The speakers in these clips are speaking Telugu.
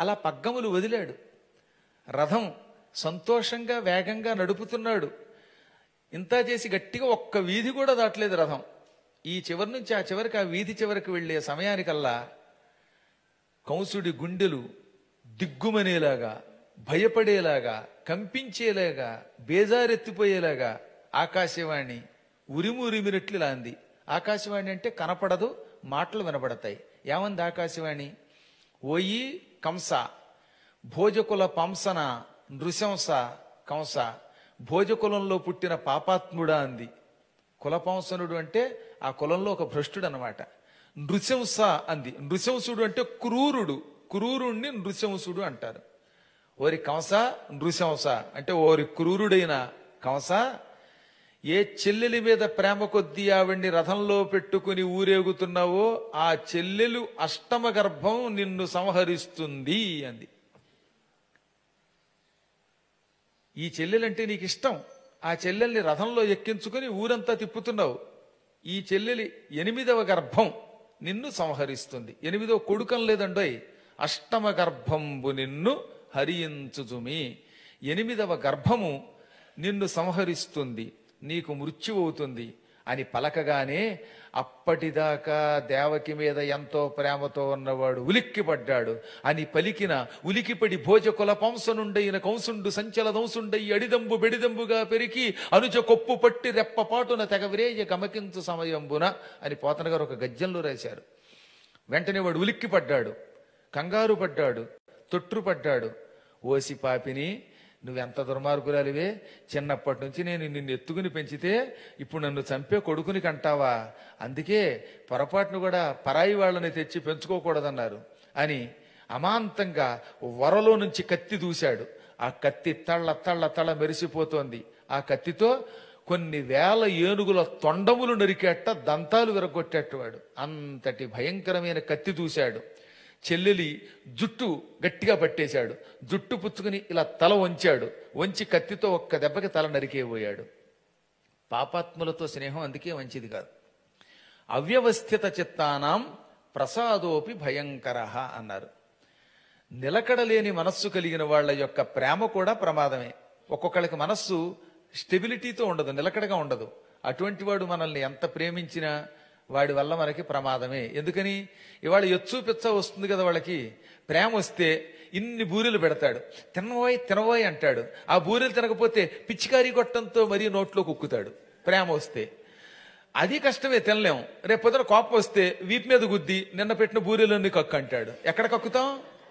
అలా పగ్గములు వదిలాడు రథం సంతోషంగా వేగంగా నడుపుతున్నాడు ఇంత చేసి గట్టిగా ఒక్క వీధి కూడా దాటలేదు రథం ఈ చివరి నుంచి ఆ చివరికి ఆ వీధి చివరికి వెళ్ళే సమయానికల్లా కంసుడి గుండెలు దిగ్గుమనేలాగా భయపడేలాగా కంపించేలాగా బేజారెత్తిపోయేలాగా ఆకాశవాణి ఉరిమురిమినట్లు ఇలా అంది ఆకాశవాణి అంటే కనపడదు మాటలు వినపడతాయి ఏమంది ఆకాశవాణి ఓయి కంస భోజకుల పంసన నృశంస కంస భోజకులంలో పుట్టిన పాపాత్ముడా అంది కులపంసనుడు అంటే ఆ కులంలో ఒక భ్రష్టుడు అనమాట నృశంస అంది నృశంసుడు అంటే క్రూరుడు క్రూరుణ్ణి నృశంసుడు అంటారు ఓరి కంస నృశంస అంటే ఓరి క్రూరుడైన కంస ఏ చెల్లెలి మీద ప్రేమ కొద్దీ ఆవిడ్ని రథంలో పెట్టుకుని ఊరేగుతున్నావో ఆ చెల్లెలు అష్టమ గర్భం నిన్ను సంహరిస్తుంది అంది ఈ చెల్లెలంటే నీకు ఇష్టం ఆ చెల్లెల్ని రథంలో ఎక్కించుకుని ఊరంతా తిప్పుతున్నావు ఈ చెల్లెలి ఎనిమిదవ గర్భం నిన్ను సంహరిస్తుంది ఎనిమిదవ కొడుకం లేదండోయ్ అష్టమ గర్భంబు నిన్ను హరించుజుమి ఎనిమిదవ గర్భము నిన్ను సంహరిస్తుంది నీకు మృత్యు అవుతుంది అని పలకగానే అప్పటిదాకా దేవకి మీద ఎంతో ప్రేమతో ఉన్నవాడు ఉలిక్కిపడ్డాడు అని పలికిన ఉలికిపడి భోజకుల పంసనుండైన కంసుండు సంచల దంసుండై అడిదంబు బెడిదంబుగా పెరిగి అనుజ కొప్పు పట్టి రెప్పపాటున తెగవిరేయ గమకించు సమయంబున అని పోతన గారు ఒక గద్యంలో రాశారు వెంటనే వాడు ఉలిక్కిపడ్డాడు కంగారు పడ్డాడు తొట్టుపడ్డాడు ఓసి పాపిని నువ్వెంత దుర్మార్గురాలివే చిన్నప్పటి నుంచి నేను నిన్ను ఎత్తుకుని పెంచితే ఇప్పుడు నన్ను చంపే కొడుకుని కంటావా అందుకే పొరపాటును కూడా పరాయి వాళ్ళని తెచ్చి పెంచుకోకూడదన్నారు అని అమాంతంగా వరలో నుంచి కత్తి దూశాడు ఆ కత్తి తళ్ళ తళ్ళ తళ్ళ మెరిసిపోతోంది ఆ కత్తితో కొన్ని వేల ఏనుగుల తొండములు నరికేట దంతాలు విరగొట్టేటవాడు అంతటి భయంకరమైన కత్తి దూశాడు చెల్లెలి జుట్టు గట్టిగా పట్టేశాడు జుట్టు పుచ్చుకుని ఇలా తల వంచాడు వంచి కత్తితో ఒక్క దెబ్బకి తల నరికేపోయాడు పాపాత్ములతో స్నేహం అందుకే మంచిది కాదు అవ్యవస్థిత చిత్తానాం ప్రసాదోపి భయంకర అన్నారు నిలకడలేని మనస్సు కలిగిన వాళ్ళ యొక్క ప్రేమ కూడా ప్రమాదమే ఒక్కొక్కళ్ళకి మనస్సు స్టెబిలిటీతో ఉండదు నిలకడగా ఉండదు అటువంటి వాడు మనల్ని ఎంత ప్రేమించినా వాడి వల్ల మనకి ప్రమాదమే ఎందుకని ఇవాళ ఎచ్చు పిచ్చ వస్తుంది కదా వాళ్ళకి ప్రేమ వస్తే ఇన్ని బూరెలు పెడతాడు తినబోయ్ తినబోయ్ అంటాడు ఆ బూరెలు తినకపోతే పిచ్చికారి గొట్టంతో మరీ నోట్లో కుక్కుతాడు ప్రేమ వస్తే అది కష్టమే తినలేం రేపు పొద్దున కోపం వస్తే వీపు మీద గుద్ది నిన్న పెట్టిన బూరెలన్నీ కక్కు అంటాడు ఎక్కడ కక్కుతాం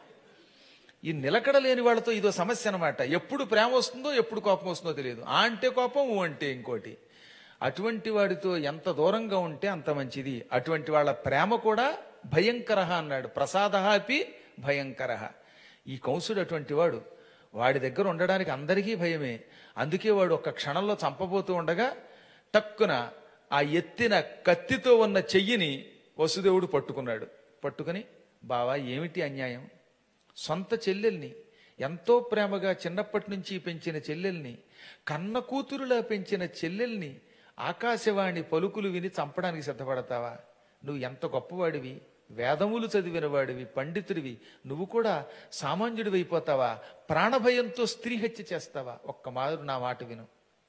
ఈ నిలకడ లేని వాళ్ళతో ఇదో సమస్య అనమాట ఎప్పుడు ప్రేమ వస్తుందో ఎప్పుడు కోపం వస్తుందో తెలియదు ఆ అంటే కోపం ఊ అంటే ఇంకోటి అటువంటి వాడితో ఎంత దూరంగా ఉంటే అంత మంచిది అటువంటి వాళ్ళ ప్రేమ కూడా భయంకర అన్నాడు ప్రసాద అపి భయంకర ఈ కంసుడు అటువంటి వాడు వాడి దగ్గర ఉండడానికి అందరికీ భయమే అందుకే వాడు ఒక్క క్షణంలో చంపబోతూ ఉండగా టక్కున ఆ ఎత్తిన కత్తితో ఉన్న చెయ్యిని వసుదేవుడు పట్టుకున్నాడు పట్టుకుని బావా ఏమిటి అన్యాయం సొంత చెల్లెల్ని ఎంతో ప్రేమగా చిన్నప్పటి నుంచి పెంచిన చెల్లెల్ని కన్న కూతురులా పెంచిన చెల్లెల్ని ఆకాశవాణి పలుకులు విని చంపడానికి సిద్ధపడతావా నువ్వు ఎంత గొప్పవాడివి వేదములు చదివిన వాడివి పండితుడివి నువ్వు కూడా సామాన్యుడివి అయిపోతావా ప్రాణభయంతో స్త్రీ హత్య చేస్తావా ఒక్క మారు నా మాట విను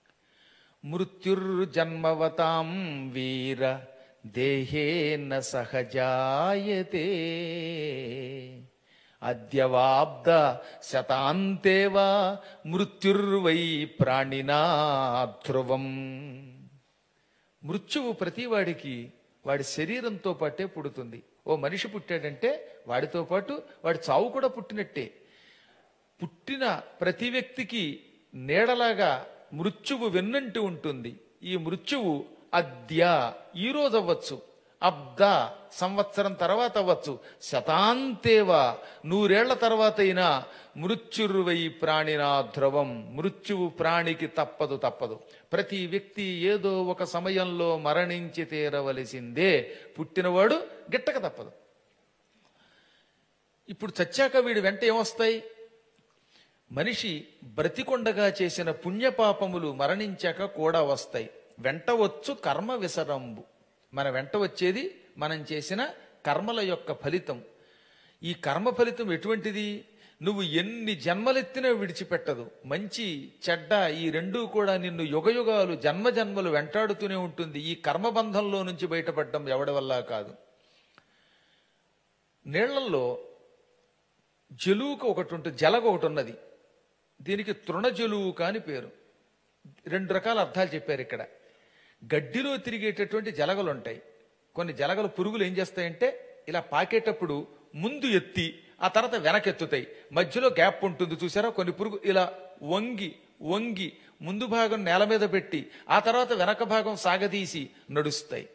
మృత్యుర్జన్మవతాం వీర దేహేన సహజాయతే అద్యవాబ్ద శతాంతేవా మృత్యుర్వై ప్రాణినా ధ్రువం మృత్యువు ప్రతివాడికి వాడి శరీరంతో పాటే పుడుతుంది ఓ మనిషి పుట్టాడంటే వాడితో పాటు వాడి చావు కూడా పుట్టినట్టే పుట్టిన ప్రతి వ్యక్తికి నీడలాగా మృత్యువు వెన్నంటి ఉంటుంది ఈ మృత్యువు అద్య ఈ రోజు అవ్వచ్చు అబ్ద సంవత్సరం తర్వాత అవ్వచ్చు శతాంతేవా నూరేళ్ల తర్వాత అయినా మృత్యుర్వై ప్రాణినా ధ్రువం మృత్యువు ప్రాణికి తప్పదు తప్పదు ప్రతి వ్యక్తి ఏదో ఒక సమయంలో మరణించి తీరవలసిందే పుట్టినవాడు గిట్టక తప్పదు ఇప్పుడు చచ్చాక వీడి వెంట ఏమొస్తాయి మనిషి బ్రతికొండగా చేసిన పుణ్యపాపములు మరణించాక కూడా వస్తాయి వెంట వచ్చు కర్మ విసరంబు మన వెంట వచ్చేది మనం చేసిన కర్మల యొక్క ఫలితం ఈ కర్మ ఫలితం ఎటువంటిది నువ్వు ఎన్ని జన్మలెత్తినా విడిచిపెట్టదు మంచి చెడ్డ ఈ రెండూ కూడా నిన్ను యుగయుగాలు జన్మ జన్మలు వెంటాడుతూనే ఉంటుంది ఈ కర్మబంధంలో నుంచి బయటపడడం ఎవడి వల్ల కాదు నీళ్లలో జలువుక ఒకటి ఉంటుంది జలగ ఒకటి ఉన్నది దీనికి తృణ జలువుక అని పేరు రెండు రకాల అర్థాలు చెప్పారు ఇక్కడ గడ్డిలో తిరిగేటటువంటి జలగలు ఉంటాయి కొన్ని జలగలు పురుగులు ఏం చేస్తాయంటే ఇలా పాకేటప్పుడు ముందు ఎత్తి ఆ తర్వాత వెనకెత్తుతాయి మధ్యలో గ్యాప్ ఉంటుంది చూసారా కొన్ని పురుగు ఇలా వంగి వంగి ముందు భాగం నేల మీద పెట్టి ఆ తర్వాత వెనక భాగం సాగదీసి నడుస్తాయి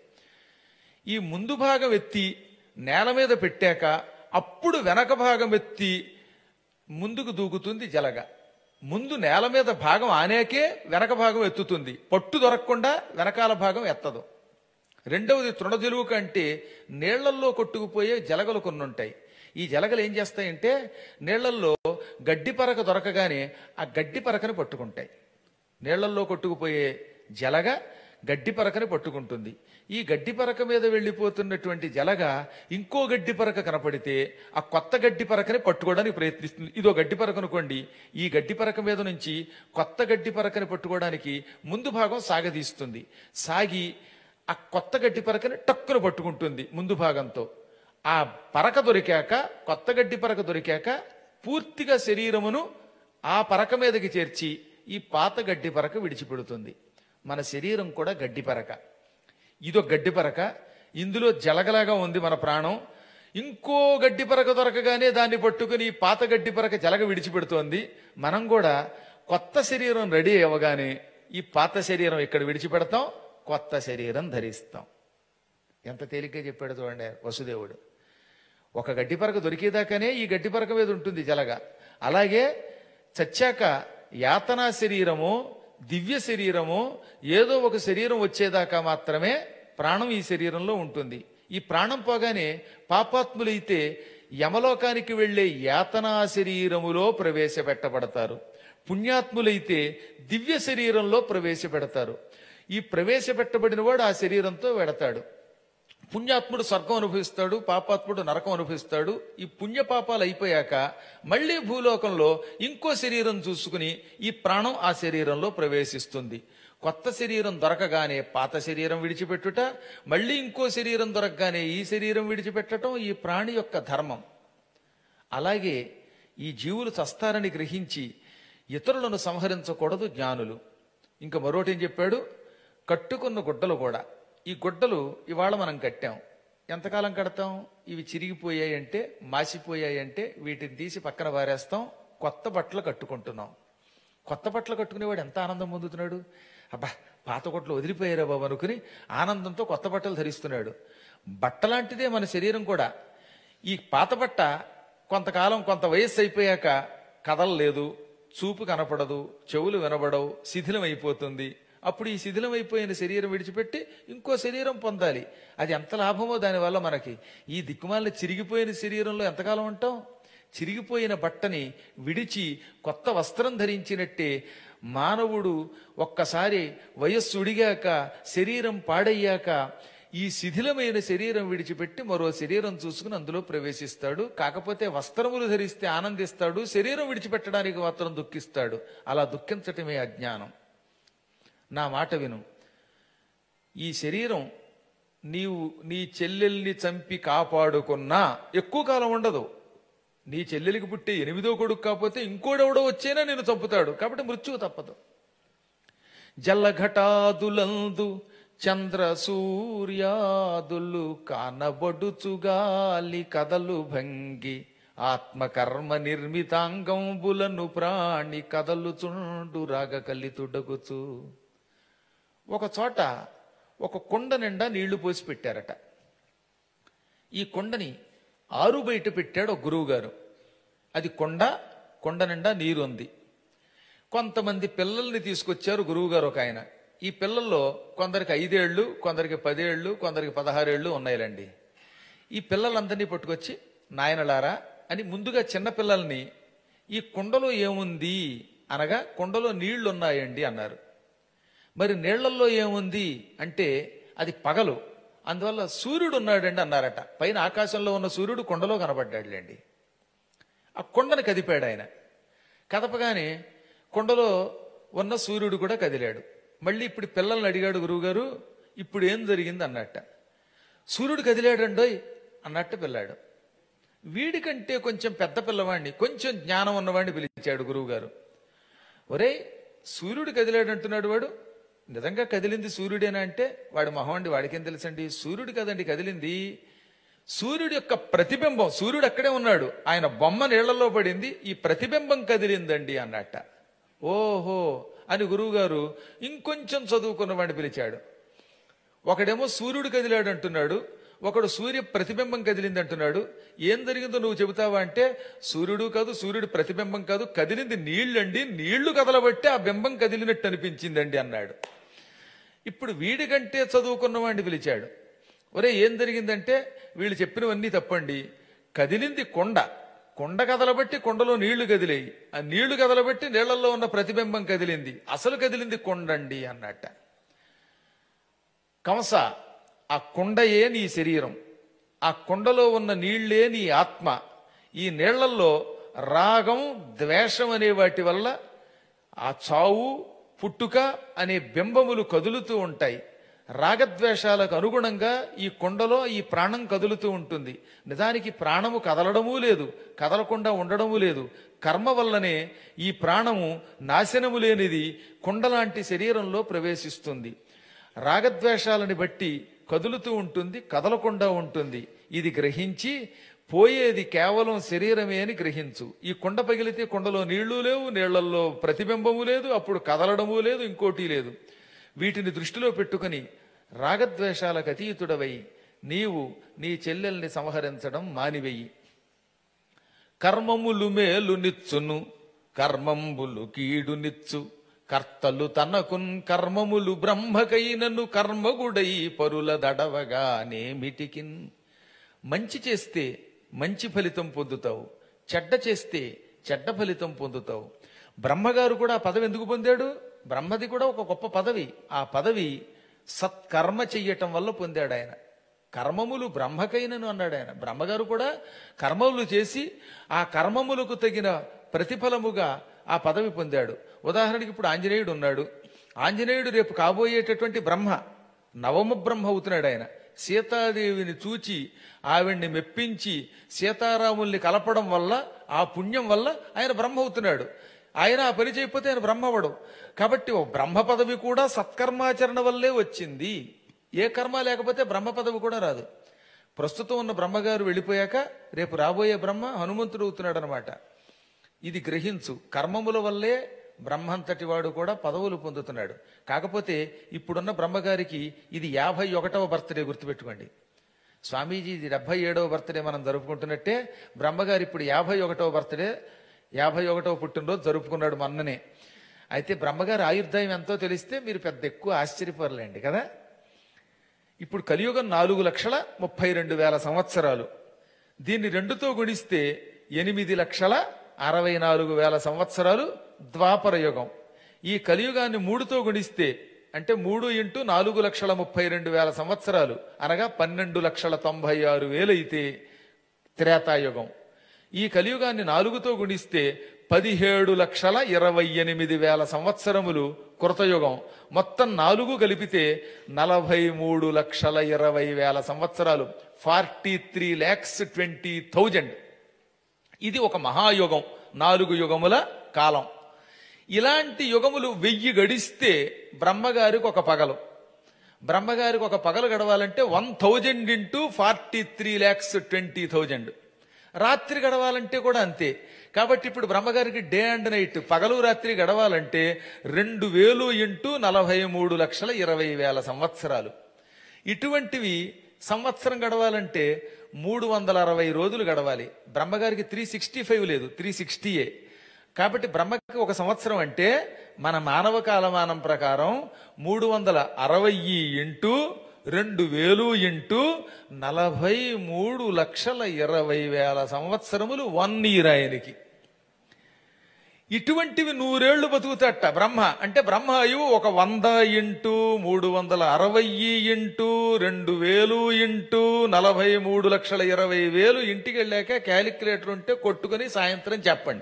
ఈ ముందు భాగం ఎత్తి నేల మీద పెట్టాక అప్పుడు వెనక భాగం ఎత్తి ముందుకు దూకుతుంది జలగ ముందు నేల మీద భాగం ఆనేకే వెనక భాగం ఎత్తుతుంది పట్టు దొరకకుండా వెనకాల భాగం ఎత్తదు రెండవది తృణజలువు కంటే నీళ్లల్లో కొట్టుకుపోయే జలగలు కొన్ని ఉంటాయి ఈ జలగలు ఏం చేస్తాయంటే నీళ్లల్లో గడ్డి పరక దొరకగానే ఆ గడ్డి పరకని పట్టుకుంటాయి నీళ్లల్లో కొట్టుకుపోయే జలగ గడ్డి పరకని పట్టుకుంటుంది ఈ గడ్డి పరక మీద వెళ్ళిపోతున్నటువంటి జలగ ఇంకో గడ్డి పరక కనపడితే ఆ కొత్త గడ్డి పరకని పట్టుకోవడానికి ప్రయత్నిస్తుంది ఇదో గడ్డి పరక అనుకోండి ఈ గడ్డి పరక మీద నుంచి కొత్త గడ్డి పరకని పట్టుకోవడానికి ముందు భాగం సాగదీస్తుంది సాగి ఆ కొత్త గడ్డి పరకని టక్కున పట్టుకుంటుంది ముందు భాగంతో ఆ పరక దొరికాక కొత్త గడ్డి పరక దొరికాక పూర్తిగా శరీరమును ఆ పరక మీదకి చేర్చి ఈ పాత గడ్డి పరక విడిచిపెడుతుంది మన శరీరం కూడా గడ్డి పరక ఇదో గడ్డి పరక ఇందులో జలగలాగా ఉంది మన ప్రాణం ఇంకో గడ్డి పరక దొరకగానే దాన్ని పట్టుకుని ఈ పాత గడ్డి పరక జలగ విడిచిపెడుతోంది మనం కూడా కొత్త శరీరం రెడీ అవ్వగానే ఈ పాత శరీరం ఇక్కడ విడిచిపెడతాం కొత్త శరీరం ధరిస్తాం ఎంత తేలిగ్గా చెప్పాడు చూడండి వసుదేవుడు ఒక గడ్డి పరక దొరికేదాకానే ఈ గడ్డి పరక మీద ఉంటుంది జలగ అలాగే చచ్చాక యాతనా శరీరము దివ్య శరీరము ఏదో ఒక శరీరం వచ్చేదాకా మాత్రమే ప్రాణం ఈ శరీరంలో ఉంటుంది ఈ ప్రాణం పోగానే పాపాత్ములైతే యమలోకానికి వెళ్లే యాతనా శరీరములో ప్రవేశపెట్టబడతారు పుణ్యాత్ములైతే దివ్య శరీరంలో ప్రవేశపెడతారు ఈ ప్రవేశపెట్టబడిన వాడు ఆ శరీరంతో వెడతాడు పుణ్యాత్ముడు స్వర్గం అనుభవిస్తాడు పాపాత్ముడు నరకం అనుభవిస్తాడు ఈ పుణ్య పాపాలు అయిపోయాక మళ్ళీ భూలోకంలో ఇంకో శరీరం చూసుకుని ఈ ప్రాణం ఆ శరీరంలో ప్రవేశిస్తుంది కొత్త శరీరం దొరకగానే పాత శరీరం విడిచిపెట్టుట మళ్ళీ ఇంకో శరీరం దొరకగానే ఈ శరీరం విడిచిపెట్టడం ఈ ప్రాణి యొక్క ధర్మం అలాగే ఈ జీవులు చస్తారని గ్రహించి ఇతరులను సంహరించకూడదు జ్ఞానులు ఇంకా మరోటి ఏం చెప్పాడు కట్టుకున్న గుడ్డలు కూడా ఈ గుడ్డలు ఇవాళ మనం కట్టాం ఎంతకాలం కడతాం ఇవి చిరిగిపోయాయంటే మాసిపోయాయంటే వీటిని తీసి పక్కన పారేస్తాం కొత్త బట్టలు కట్టుకుంటున్నాం కొత్త బట్టలు కట్టుకునేవాడు ఎంత ఆనందం పొందుతున్నాడు అబ్బా పాత కొట్లు వదిలిపోయారా బాబు అనుకుని ఆనందంతో కొత్త బట్టలు ధరిస్తున్నాడు బట్టలాంటిదే మన శరీరం కూడా ఈ పాత బట్ట కొంతకాలం కొంత వయస్సు అయిపోయాక కదలలేదు చూపు కనపడదు చెవులు వినబడవు శిథిలం అయిపోతుంది అప్పుడు ఈ శిథిలం అయిపోయిన శరీరం విడిచిపెట్టి ఇంకో శరీరం పొందాలి అది ఎంత లాభమో దానివల్ల మనకి ఈ దిక్కుమాలిన చిరిగిపోయిన శరీరంలో ఎంతకాలం ఉంటాం చిరిగిపోయిన బట్టని విడిచి కొత్త వస్త్రం ధరించినట్టే మానవుడు ఒక్కసారి వయస్సు ఉడిగాక శరీరం పాడయ్యాక ఈ శిథిలమైన శరీరం విడిచిపెట్టి మరో శరీరం చూసుకుని అందులో ప్రవేశిస్తాడు కాకపోతే వస్త్రములు ధరిస్తే ఆనందిస్తాడు శరీరం విడిచిపెట్టడానికి మాత్రం దుఃఖిస్తాడు అలా దుఃఖించటమే అజ్ఞానం నా మాట విను ఈ శరీరం నీవు నీ చెల్లెల్ని చంపి కాపాడుకున్నా ఎక్కువ కాలం ఉండదు నీ చెల్లెలికి పుట్టే ఎనిమిదో కొడుకు కాకపోతే ఇంకోడెవడో వచ్చేనా నేను చంపుతాడు కాబట్టి మృత్యువు తప్పదు జల్లఘటాదులందు చంద్ర సూర్యాదులు కానబడుచుగాలి కదలు భంగి ఆత్మకర్మ నిర్మితాంగంబులను ప్రాణి కదలుచుండు రాగ కలితుడగుచు ఒక చోట ఒక కొండ నిండా నీళ్లు పోసి పెట్టారట ఈ కొండని ఆరు బయట పెట్టాడు ఒక గురువు గారు అది కొండ కొండ నిండా నీరు ఉంది కొంతమంది పిల్లల్ని తీసుకొచ్చారు గురువు గారు ఒక ఆయన ఈ పిల్లల్లో కొందరికి ఐదేళ్లు కొందరికి పదేళ్లు కొందరికి పదహారేళ్లు ఉన్నాయిలండి ఈ పిల్లలందరినీ పట్టుకొచ్చి నాయనలారా అని ముందుగా చిన్న పిల్లల్ని ఈ కుండలో ఏముంది అనగా కుండలో నీళ్లు ఉన్నాయండి అన్నారు మరి నీళ్లలో ఏముంది అంటే అది పగలు అందువల్ల సూర్యుడు ఉన్నాడండి అన్నారట పైన ఆకాశంలో ఉన్న సూర్యుడు కొండలో కనబడ్డాడులేండి ఆ కొండను కదిపాడు ఆయన కదపగానే కొండలో ఉన్న సూర్యుడు కూడా కదిలాడు మళ్ళీ ఇప్పుడు పిల్లల్ని అడిగాడు గురువుగారు ఇప్పుడు ఏం జరిగింది అన్నట్ట సూర్యుడు కదిలాడండోయ్ అన్నట్టు పిల్లాడు వీడికంటే కొంచెం పెద్ద పిల్లవాడిని కొంచెం జ్ఞానం ఉన్నవాడిని పిలిచాడు గురువుగారు ఒరే సూర్యుడు కదిలాడు అంటున్నాడు వాడు నిజంగా కదిలింది సూర్యుడేనా అంటే వాడు మహమండి వాడికేం తెలుసండి సూర్యుడు కదండి కదిలింది సూర్యుడి యొక్క ప్రతిబింబం సూర్యుడు అక్కడే ఉన్నాడు ఆయన బొమ్మ నీళ్లలో పడింది ఈ ప్రతిబింబం కదిలిందండి అన్నట్ట ఓహో అని గురువుగారు ఇంకొంచెం చదువుకున్నవాడిని పిలిచాడు ఒకడేమో సూర్యుడు కదిలాడు అంటున్నాడు ఒకడు సూర్య ప్రతిబింబం కదిలింది అంటున్నాడు ఏం జరిగిందో నువ్వు చెబుతావా అంటే సూర్యుడు కాదు సూర్యుడు ప్రతిబింబం కాదు కదిలింది నీళ్ళండి నీళ్లు కదలబట్టి ఆ బింబం కదిలినట్టు అనిపించిందండి అన్నాడు ఇప్పుడు వీడికంటే చదువుకున్నవాడిని పిలిచాడు ఒరే ఏం జరిగిందంటే వీళ్ళు చెప్పినవన్నీ తప్పండి కదిలింది కొండ కొండ కదలబట్టి కొండలో నీళ్లు కదిలేయి ఆ నీళ్లు కదలబట్టి నీళ్లలో ఉన్న ప్రతిబింబం కదిలింది అసలు కదిలింది కొండండి అన్నట్ట కంస ఆ కొండయే నీ శరీరం ఆ కొండలో ఉన్న నీళ్లే నీ ఆత్మ ఈ నీళ్లలో రాగం ద్వేషం అనే వాటి వల్ల ఆ చావు పుట్టుక అనే బింబములు కదులుతూ ఉంటాయి రాగద్వేషాలకు అనుగుణంగా ఈ కొండలో ఈ ప్రాణం కదులుతూ ఉంటుంది నిజానికి ప్రాణము కదలడమూ లేదు కదలకుండా ఉండడము లేదు కర్మ వల్లనే ఈ ప్రాణము నాశనము లేనిది కొండలాంటి శరీరంలో ప్రవేశిస్తుంది రాగద్వేషాలని బట్టి కదులుతూ ఉంటుంది కదలకుండా ఉంటుంది ఇది గ్రహించి పోయేది కేవలం శరీరమే అని గ్రహించు ఈ కొండ పగిలితే కొండలో నీళ్లు లేవు నీళ్లలో ప్రతిబింబము లేదు అప్పుడు కదలడము లేదు ఇంకోటి లేదు వీటిని దృష్టిలో పెట్టుకుని రాగద్వేషాలకు అతీతుడవై నీవు నీ చెల్లెల్ని సంహరించడం మానివెయ్యి కర్మములు మేలు నిచ్చును కర్మంబులు కీడు నిచ్చు కర్తలు తనకున్ కర్మములు బ్రహ్మకైనను కర్మగుడై పరుల దడవగా నేమిటికిన్ మంచి చేస్తే మంచి ఫలితం పొందుతావు చెడ్డ చేస్తే చెడ్డ ఫలితం పొందుతావు బ్రహ్మగారు కూడా ఆ పదవి ఎందుకు పొందాడు బ్రహ్మది కూడా ఒక గొప్ప పదవి ఆ పదవి సత్కర్మ చెయ్యటం వల్ల పొందాడు ఆయన కర్మములు బ్రహ్మకైనను అన్నాడు ఆయన బ్రహ్మగారు కూడా కర్మములు చేసి ఆ కర్మములకు తగిన ప్రతిఫలముగా ఆ పదవి పొందాడు ఉదాహరణకి ఇప్పుడు ఆంజనేయుడు ఉన్నాడు ఆంజనేయుడు రేపు కాబోయేటటువంటి బ్రహ్మ నవమ బ్రహ్మ అవుతున్నాడు ఆయన సీతాదేవిని చూచి ఆవిడ్ని మెప్పించి సీతారాముల్ని కలపడం వల్ల ఆ పుణ్యం వల్ల ఆయన బ్రహ్మ అవుతున్నాడు ఆయన ఆ పని చేయకపోతే ఆయన బ్రహ్మవడు కాబట్టి ఓ బ్రహ్మ పదవి కూడా సత్కర్మాచరణ వల్లే వచ్చింది ఏ కర్మ లేకపోతే బ్రహ్మ పదవి కూడా రాదు ప్రస్తుతం ఉన్న బ్రహ్మగారు వెళ్ళిపోయాక రేపు రాబోయే బ్రహ్మ హనుమంతుడు అవుతున్నాడు అనమాట ఇది గ్రహించు కర్మముల వల్లే బ్రహ్మంతటి వాడు కూడా పదవులు పొందుతున్నాడు కాకపోతే ఇప్పుడున్న బ్రహ్మగారికి ఇది యాభై ఒకటవ బర్త్డే గుర్తుపెట్టుకోండి స్వామీజీ ఇది డెబ్బై ఏడవ బర్త్డే మనం జరుపుకుంటున్నట్టే బ్రహ్మగారు ఇప్పుడు యాభై ఒకటవ బర్త్డే యాభై ఒకటవ పుట్టినరోజు జరుపుకున్నాడు మొన్ననే అయితే బ్రహ్మగారి ఆయుర్దాయం ఎంతో తెలిస్తే మీరు పెద్ద ఎక్కువ ఆశ్చర్యపరలేండి కదా ఇప్పుడు కలియుగం నాలుగు లక్షల ముప్పై రెండు వేల సంవత్సరాలు దీన్ని రెండుతో గుణిస్తే ఎనిమిది లక్షల అరవై నాలుగు వేల సంవత్సరాలు ద్వాపర యుగం ఈ కలియుగాన్ని మూడుతో గుణిస్తే అంటే మూడు ఇంటూ నాలుగు లక్షల ముప్పై రెండు వేల సంవత్సరాలు అనగా పన్నెండు లక్షల తొంభై ఆరు వేలైతే త్రేతాయుగం ఈ కలియుగాన్ని నాలుగుతో గుణిస్తే పదిహేడు లక్షల ఇరవై ఎనిమిది వేల సంవత్సరములు కృతయుగం మొత్తం నాలుగు కలిపితే నలభై మూడు లక్షల ఇరవై వేల సంవత్సరాలు forty three lakhs twenty thousand ఇది ఒక మహాయుగం నాలుగు యుగముల కాలం ఇలాంటి యుగములు వెయ్యి గడిస్తే బ్రహ్మగారికి ఒక పగలు బ్రహ్మగారికి ఒక పగలు గడవాలంటే one thousand into forty three lakhs twenty thousand రాత్రి గడవాలంటే కూడా అంతే కాబట్టి ఇప్పుడు బ్రహ్మగారికి డే అండ్ నైట్ పగలు రాత్రి గడవాలంటే రెండు వేలు ఇంటూ నలభై మూడు లక్షల ఇరవై వేల సంవత్సరాలు ఇటువంటివి సంవత్సరం గడవాలంటే మూడు వందల అరవై రోజులు గడవాలి బ్రహ్మగారికి త్రీ సిక్స్టీ ఫైవ్ లేదు త్రీ సిక్స్టీయే కాబట్టి బ్రహ్మకి ఒక సంవత్సరం అంటే మన మానవ కాలమానం ప్రకారం మూడు వందల అరవై ఇంటూ రెండు వేలు ఇంటూ నలభై మూడు లక్షల ఇరవై వేల సంవత్సరములు వన్ ఇయర్ ఆయనకి ఇటువంటివి నూరేళ్లు బతుకుతాట బ్రహ్మ అంటే బ్రహ్మ ఆయువు ఒక వంద ఇంటూ మూడు వందల అరవై ఇంటూ రెండు వేలు ఇంటూ నలభై మూడు లక్షల ఇరవై వేలు ఇంటికి వెళ్ళాక క్యాలిక్యులేటర్ ఉంటే కొట్టుకొని సాయంత్రం చెప్పండి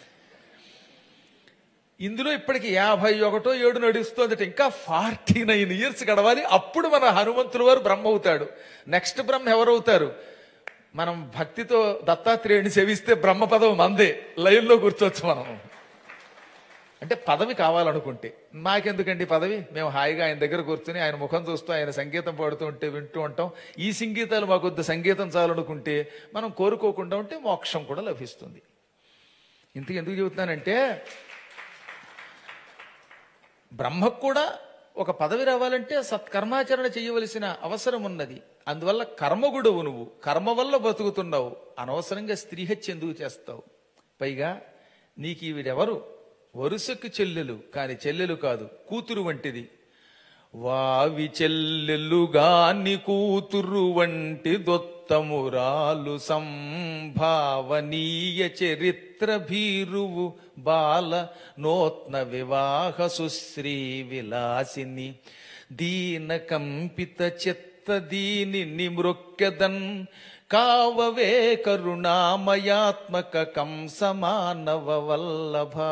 ఇందులో ఇప్పటికి యాభై ఒకటో ఏడు నడుస్తోందట ఇంకా ఫార్టీ నైన్ ఇయర్స్ గడవాలి అప్పుడు మన హనుమంతుల వారు బ్రహ్మ అవుతాడు నెక్స్ట్ బ్రహ్మ ఎవరవుతారు మనం భక్తితో దత్తాత్రేయుని సేవిస్తే బ్రహ్మ పదవి మందే లైన్లో కూర్చోవచ్చు మనం అంటే పదవి కావాలనుకుంటే మాకెందుకండి పదవి మేము హాయిగా ఆయన దగ్గర కూర్చుని ఆయన ముఖం చూస్తూ ఆయన సంగీతం పాడుతూ ఉంటే వింటూ ఉంటాం ఈ సంగీతాలు మాకొద్దు సంగీతం చాలనుకుంటే మనం కోరుకోకుండా ఉంటే మోక్షం కూడా లభిస్తుంది ఇంతకు ఎందుకు చెబుతున్నానంటే బ్రహ్మకు కూడా ఒక పదవి రావాలంటే సత్కర్మాచరణ చేయవలసిన అవసరం ఉన్నది అందువల్ల కర్మగుడువు నువ్వు కర్మ వల్ల బతుకుతున్నావు అనవసరంగా స్త్రీ హత్య ఎందుకు చేస్తావు పైగా నీకు ఈవిడెవరు వరుసకు చెల్లెలు కాని చెల్లెలు కాదు కూతురు వంటిది వావి చెల్లెలుగాని కూతురు వంటి దొత్తమురాలు సంభావనీయ చరిత్ర భీరువు బాల నూత్న వివాహ సుశ్రీ విలాసిని దీన కంపిత చిత్త దీనిని మృక్యదన్ కావవే కరుణామయాత్మక కంస మానవ వల్లభా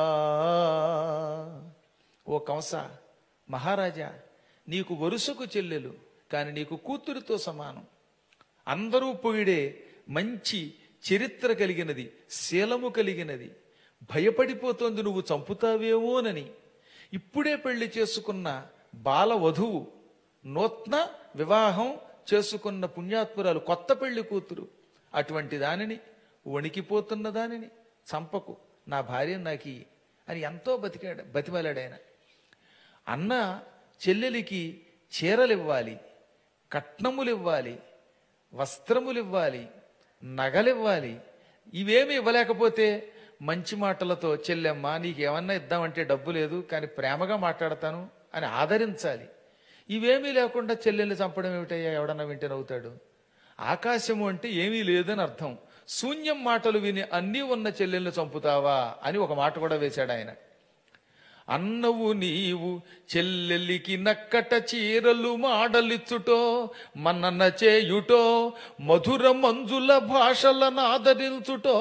ఓ కంస మహారాజా నీకు వరుసకు చెల్లెలు కాని నీకు కూతురితో సమానం అందరూ పొగిడే మంచి చరిత్ర కలిగినది శీలము కలిగినది భయపడిపోతోంది నువ్వు చంపుతావేమోనని ఇప్పుడే పెళ్లి చేసుకున్న బాల వధువు నూత్న వివాహం చేసుకున్న పుణ్యాత్మురాలు కొత్త పెళ్లి కూతురు అటువంటి దానిని వణికిపోతున్న దానిని చంపకు నా భార్య నాకి అని ఎంతో బతికాడు బతిమలాడు ఆయన అన్న చెల్లెలికి చీరలివ్వాలి కట్నములివ్వాలి వస్త్రములివ్వాలి నగలివ్వాలి ఇవేమి ఇవ్వలేకపోతే మంచి మాటలతో చెల్లెమ్మ నీకు ఏమన్నా ఇద్దామంటే డబ్బు లేదు కానీ ప్రేమగా మాట్లాడతాను అని ఆదరించాలి ఇవేమీ లేకుండా చెల్లెల్ని చంపడం ఏమిటయ్యా ఎవడన్నా వింటే నవ్వుతాడు ఆకాశము అంటే ఏమీ లేదని అర్థం శూన్యం మాటలు విని అన్నీ ఉన్న చెల్లెల్ని చంపుతావా అని ఒక మాట కూడా వేశాడు ఆయన అన్నవు నీవు చెల్లెలికి నక్కట చీరలు మాడలిచ్చుటో మన్నన చేయుటో మధుర మంజుల భాషలను ఆదరించుటో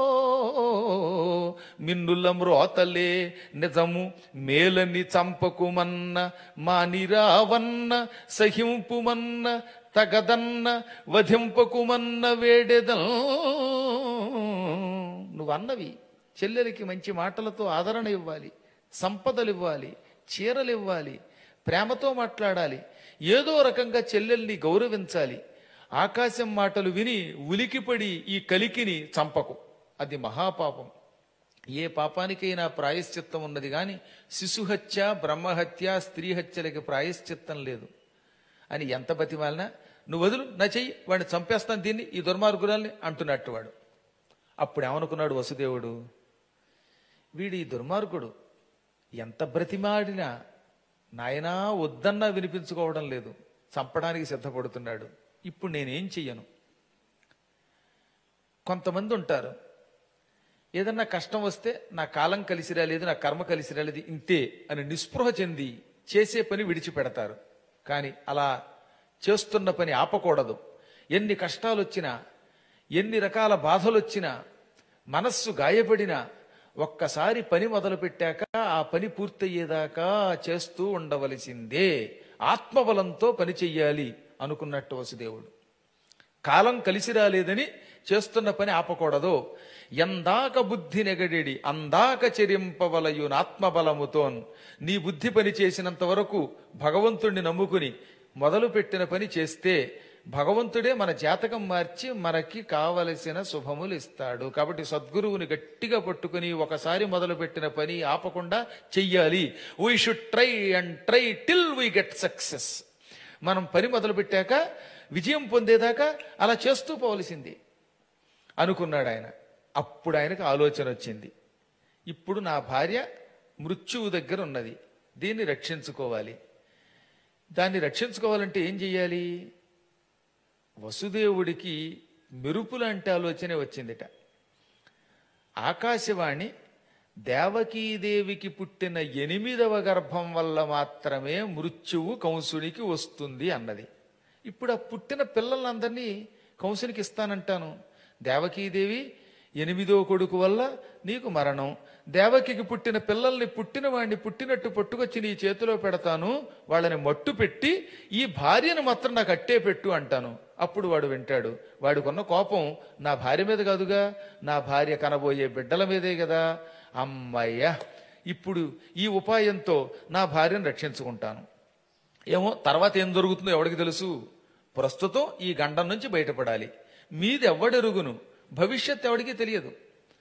మిన్నుల మ్రోతలే నిజము మేలని చంపకుమన్న మానిరావన్న సహింపుమన్న తగదన్న వధింపకుమన్న వేడెదం నువ్వన్నవి చెల్లెలికి మంచి మాటలతో ఆదరణ ఇవ్వాలి సంపదలు ఇవ్వాలి చీరలు ఇవ్వాలి ప్రేమతో మాట్లాడాలి ఏదో రకంగా చెల్లెల్ని గౌరవించాలి ఆకాశం మాటలు విని ఉలికిపడి ఈ కలికిని చంపకు అది మహాపాపం ఏ పాపానికైనా ప్రాయశ్చిత్తం ఉన్నది గాని శిశుహత్య బ్రహ్మహత్య స్త్రీ హత్యలకి ప్రాయశ్చిత్తం లేదు అని ఎంత బతిమాలినా నువ్వు వదులు నా చెయ్యి వాడిని చంపేస్తాను దీన్ని ఈ దుర్మార్గురాల్ని అంటున్నట్టు వాడు అప్పుడు ఏమనుకున్నాడు వసుదేవుడు వీడి ఈ దుర్మార్గుడు ఎంత బ్రతిమాడినా నాయనా వద్దన్నా వినిపించుకోవడం లేదు చంపడానికి సిద్ధపడుతున్నాడు ఇప్పుడు నేనేం చెయ్యను కొంతమంది ఉంటారు ఏదన్నా కష్టం వస్తే నా కాలం కలిసి రాలేదు నా కర్మ కలిసి రాలేదు ఇంతే అని నిస్పృహ చెంది చేసే పని విడిచిపెడతారు కానీ అలా చేస్తున్న పని ఆపకూడదు ఎన్ని కష్టాలు వచ్చినా ఎన్ని రకాల బాధలు వచ్చినా మనస్సు గాయపడినా ఒక్కసారి పని మొదలు పెట్టాక ఆ పని పూర్తయ్యేదాకా చేస్తూ ఉండవలసిందే ఆత్మబలంతో పని చెయ్యాలి అనుకున్నట్టు వసుదేవుడు కాలం కలిసి రాలేదని చేస్తున్న పని ఆపకూడదు ఎందాక బుద్ధి నెగడెడి అందాక చెరింపవలయున్ ఆత్మబలముతోన్ నీ బుద్ధి పని చేసినంత వరకు భగవంతుణ్ణి నమ్ముకుని మొదలు పెట్టిన పని చేస్తే భగవంతుడే మన జాతకం మార్చి మనకి కావలసిన శుభములు ఇస్తాడు కాబట్టి సద్గురువుని గట్టిగా పట్టుకుని ఒకసారి మొదలు పెట్టిన పని ఆపకుండా చెయ్యాలి we should try and try till we get success మనం పని మొదలు పెట్టాక విజయం పొందేదాకా అలా చేస్తూ పోవలసింది అనుకున్నాడు ఆయన అప్పుడు ఆయనకు ఆలోచన వచ్చింది ఇప్పుడు నా భార్య మృత్యువు దగ్గర ఉన్నది దీన్ని రక్షించుకోవాలి దాన్ని రక్షించుకోవాలంటే ఏం చెయ్యాలి వసుదేవుడికి మెరుపులాంటి ఆలోచనే వచ్చిందిట ఆకాశవాణి దేవకీదేవికి పుట్టిన ఎనిమిదవ గర్భం వల్ల మాత్రమే మృత్యువు కంసునికి వస్తుంది అన్నది ఇప్పుడు ఆ పుట్టిన పిల్లలందరినీ కంసునికి ఇస్తానంటాను దేవకీదేవి ఎనిమిదో కొడుకు వల్ల నీకు మరణం దేవకికి పుట్టిన పిల్లల్ని పుట్టిన వాడిని పుట్టినట్టు పట్టుకొచ్చి నీ చేతిలో పెడతాను వాళ్ళని మట్టు పెట్టి ఈ భార్యను మాత్రం నాకు అట్టే పెట్టు అంటాను అప్పుడు వాడు వింటాడు వాడికున్న కోపం నా భార్య మీద కాదుగా నా భార్య కనబోయే బిడ్డల మీదే కదా అమ్మయ్య ఇప్పుడు ఈ ఉపాయంతో నా భార్యను రక్షించుకుంటాను ఏమో తర్వాత ఏం జరుగుతుందో ఎవడికి తెలుసు ప్రస్తుతం ఈ గండం నుంచి బయటపడాలి మీది ఎవడెరుగును భవిష్యత్ ఎవడికి తెలియదు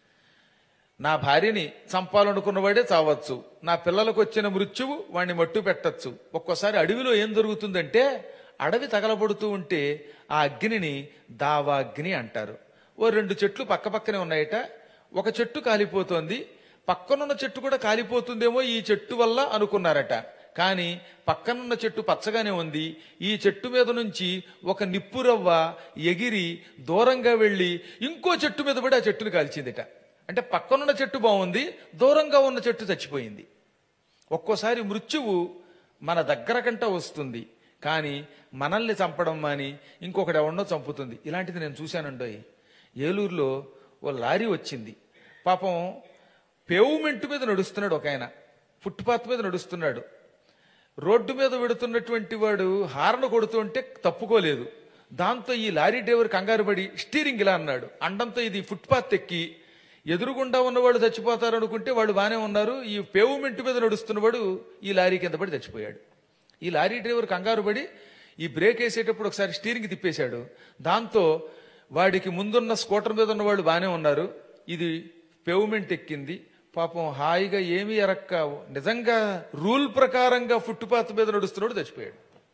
నా భార్యని చంపాలనుకున్నవాడే చావచ్చు నా పిల్లలకు వచ్చిన మృత్యువు వాణ్ణి మట్టు పెట్టచ్చు ఒక్కోసారి అడవిలో ఏం జరుగుతుందంటే అడవి తగలబడుతూ ఉంటే ఆ అగ్నిని దావాగ్ని అంటారు ఓ రెండు చెట్లు పక్క పక్కనే ఉన్నాయట ఒక చెట్టు కాలిపోతోంది పక్కనున్న చెట్టు కూడా కాలిపోతుందేమో ఈ చెట్టు వల్ల అనుకున్నారట కానీ పక్కనున్న చెట్టు పచ్చగానే ఉంది ఈ చెట్టు మీద నుంచి ఒక నిప్పురవ్వ ఎగిరి దూరంగా వెళ్ళి ఇంకో చెట్టు మీద పడి ఆ చెట్టును కాల్చిందిట అంటే పక్కనున్న చెట్టు బాగుంది దూరంగా ఉన్న చెట్టు చచ్చిపోయింది ఒక్కోసారి మృత్యువు మన దగ్గర కంట వస్తుంది కానీ మనల్ని చంపడం మాని ఇంకొకటి ఎవరినో చంపుతుంది ఇలాంటిది నేను చూశానండోయ్ ఏలూరులో ఓ లారీ వచ్చింది పాపం పేవ్మెంట్ మీద నడుస్తున్నాడు ఒక ఆయన ఫుట్పాత్ మీద నడుస్తున్నాడు రోడ్డు మీద వెడుతున్నటువంటి వాడు హారన కొడుతుంటే తప్పుకోలేదు దాంతో ఈ లారీ డ్రైవర్ కంగారు పడి స్టీరింగ్ ఇలా అన్నాడు అండంతో ఇది ఫుట్పాత్ ఎక్కి ఎదురుగుండా ఉన్నవాడు చచ్చిపోతారు అనుకుంటే వాళ్ళు బానే ఉన్నారు ఈ పేవ్మెంట్ మీద నడుస్తున్నవాడు ఈ లారీ కింద పడి చచ్చిపోయాడు ఈ లారీ డ్రైవర్ కంగారు పడి ఈ బ్రేక్ వేసేటప్పుడు ఒకసారి స్టీరింగ్ తిప్పేశాడు దాంతో వాడికి ముందున్న స్కూటర్ మీద ఉన్న వాళ్ళు బానే ఉన్నారు ఇది పేవ్మెంట్ ఎక్కింది పాపం హాయిగా ఏమీ ఎరక్క నిజంగా రూల్ ప్రకారంగా ఫుట్పాత్ మీద నడుస్తున్నాడు చచ్చిపోయాడు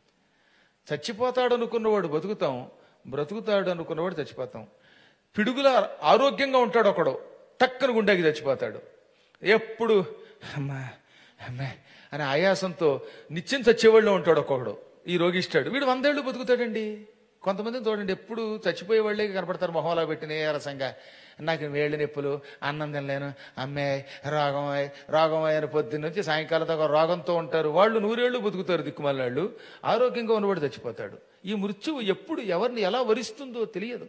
చచ్చిపోతాడు అనుకున్నవాడు బతుకుతాం బ్రతుకుతాడు అనుకున్నవాడు చచ్చిపోతాం పిడుగుల ఆరోగ్యంగా ఉంటాడు ఒకడు టక్కన గుండెకి చచ్చిపోతాడు ఎప్పుడు అమ్మా అమ్మా అని ఆయాసంతో నిత్యం చచ్చేవాళ్ళు ఉంటాడు ఒక్కొక్కడు ఈ రోగిస్తాడు వీడు వందేళ్ళు బతుకుతాడండి కొంతమంది చూడండి ఎప్పుడు చచ్చిపోయే వాళ్ళే కనపడతారు మొహంలా పెట్టిన ఏ రసంగా నాకు వేళ్ళు నొప్పులు అన్నం తినలేను అమ్మే రోగం రోగం అయిన పొద్దున్న నుంచి సాయంకాలం దాకా రోగంతో ఉంటారు వాళ్ళు నూరేళ్లు బతుకుతారు దిక్కుమాలాళ్ళు ఆరోగ్యంగా ఉన్నవాడు చచ్చిపోతాడు ఈ మృత్యువు ఎప్పుడు ఎవరిని ఎలా వరిస్తుందో తెలియదు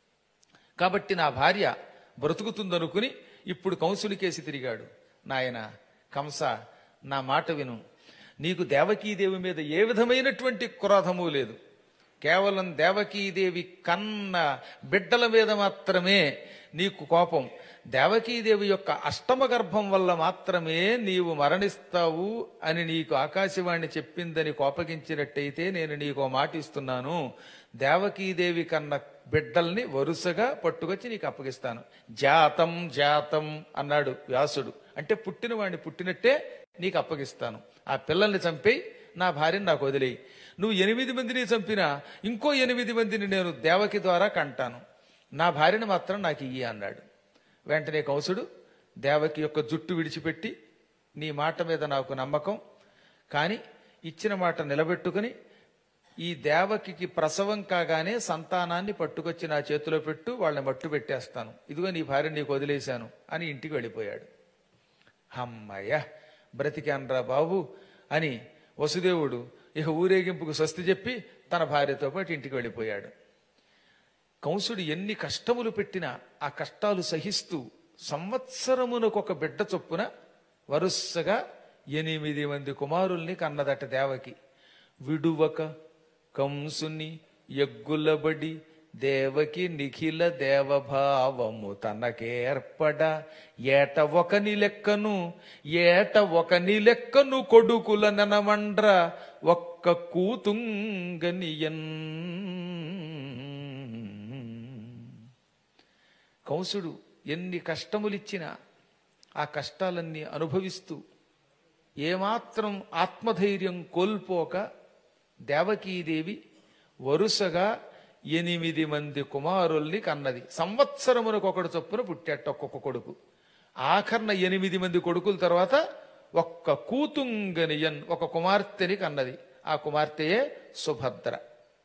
కాబట్టి నా భార్య బ్రతుకుతుందనుకుని ఇప్పుడు కంసునికేసి తిరిగాడు నాయన కంస నా మాట విను నీకు దేవకీదేవి మీద ఏ విధమైనటువంటి క్రోధము లేదు కేవలం దేవకీదేవి కన్న బిడ్డల మీద మాత్రమే నీకు కోపం దేవకీదేవి యొక్క అష్టమ గర్భం వల్ల మాత్రమే నీవు మరణిస్తావు అని నీకు ఆకాశవాణి చెప్పిందని కోపగించినట్టయితే నేను నీకు ఓ మాట ఇస్తున్నాను దేవకీదేవి కన్న బిడ్డల్ని వరుసగా పట్టుకొచ్చి నీకు అప్పగిస్తాను జాతం జాతం అన్నాడు వ్యాసుడు అంటే పుట్టిన వాడిని పుట్టినట్టే నీకు అప్పగిస్తాను ఆ పిల్లల్ని చంపి నా భార్యను నాకు వదిలేయి నువ్వు ఎనిమిది మందిని చంపినా ఇంకో ఎనిమిది మందిని నేను దేవకి ద్వారా కంటాను నా భార్యను మాత్రం నాకు ఇయ్యి అన్నాడు వెంటనే కంసుడు దేవకి యొక్క జుట్టు విడిచిపెట్టి నీ మాట మీద నాకు నమ్మకం కానీ ఇచ్చిన మాట నిలబెట్టుకుని ఈ దేవకికి ప్రసవం కాగానే సంతానాన్ని పట్టుకొచ్చి నా చేతిలో పెట్టు వాళ్ళని మట్టు పెట్టేస్తాను ఇదిగో నీ భార్య నీకు వదిలేశాను అని ఇంటికి వెళ్ళిపోయాడు అమ్మయ్య బ్రతికాన్రా బాబు అని వసుదేవుడు ఇక ఊరేగింపుకు స్వస్తి చెప్పి తన భార్యతో పాటు ఇంటికి వెళ్ళిపోయాడు కంసుడు ఎన్ని కష్టములు పెట్టినా ఆ కష్టాలు సహిస్తూ సంవత్సరమునకు ఒక బిడ్డ చొప్పున వరుసగా ఎనిమిది మంది కుమారుల్ని కన్నదట దేవకి విడువక కంసుని ఎగ్గులబడి దేవకి నిఖిల దేవభావము తనకేర్పడ ఏట ఒకని లెక్కను ఏట ఒకని లెక్కను కొడుకుల నెనమండ్ర ఒక్క కూతుంగనియన్ కంసుడు ఎన్ని కష్టములిచ్చినా ఆ కష్టాలన్నీ అనుభవిస్తూ ఏమాత్రం ఆత్మధైర్యం కోల్పోక దేవకీదేవి వరుసగా ఎనిమిది మంది కుమారుల్ని కన్నది సంవత్సరమునకు ఒకడు చొప్పున పుట్టాట ఒక్కొక్క కొడుకు ఆఖరణ ఎనిమిది మంది కొడుకుల తర్వాత ఒక్క కూతుంగనియన్ ఒక కుమార్తెని కన్నది ఆ కుమార్తెయే సుభద్ర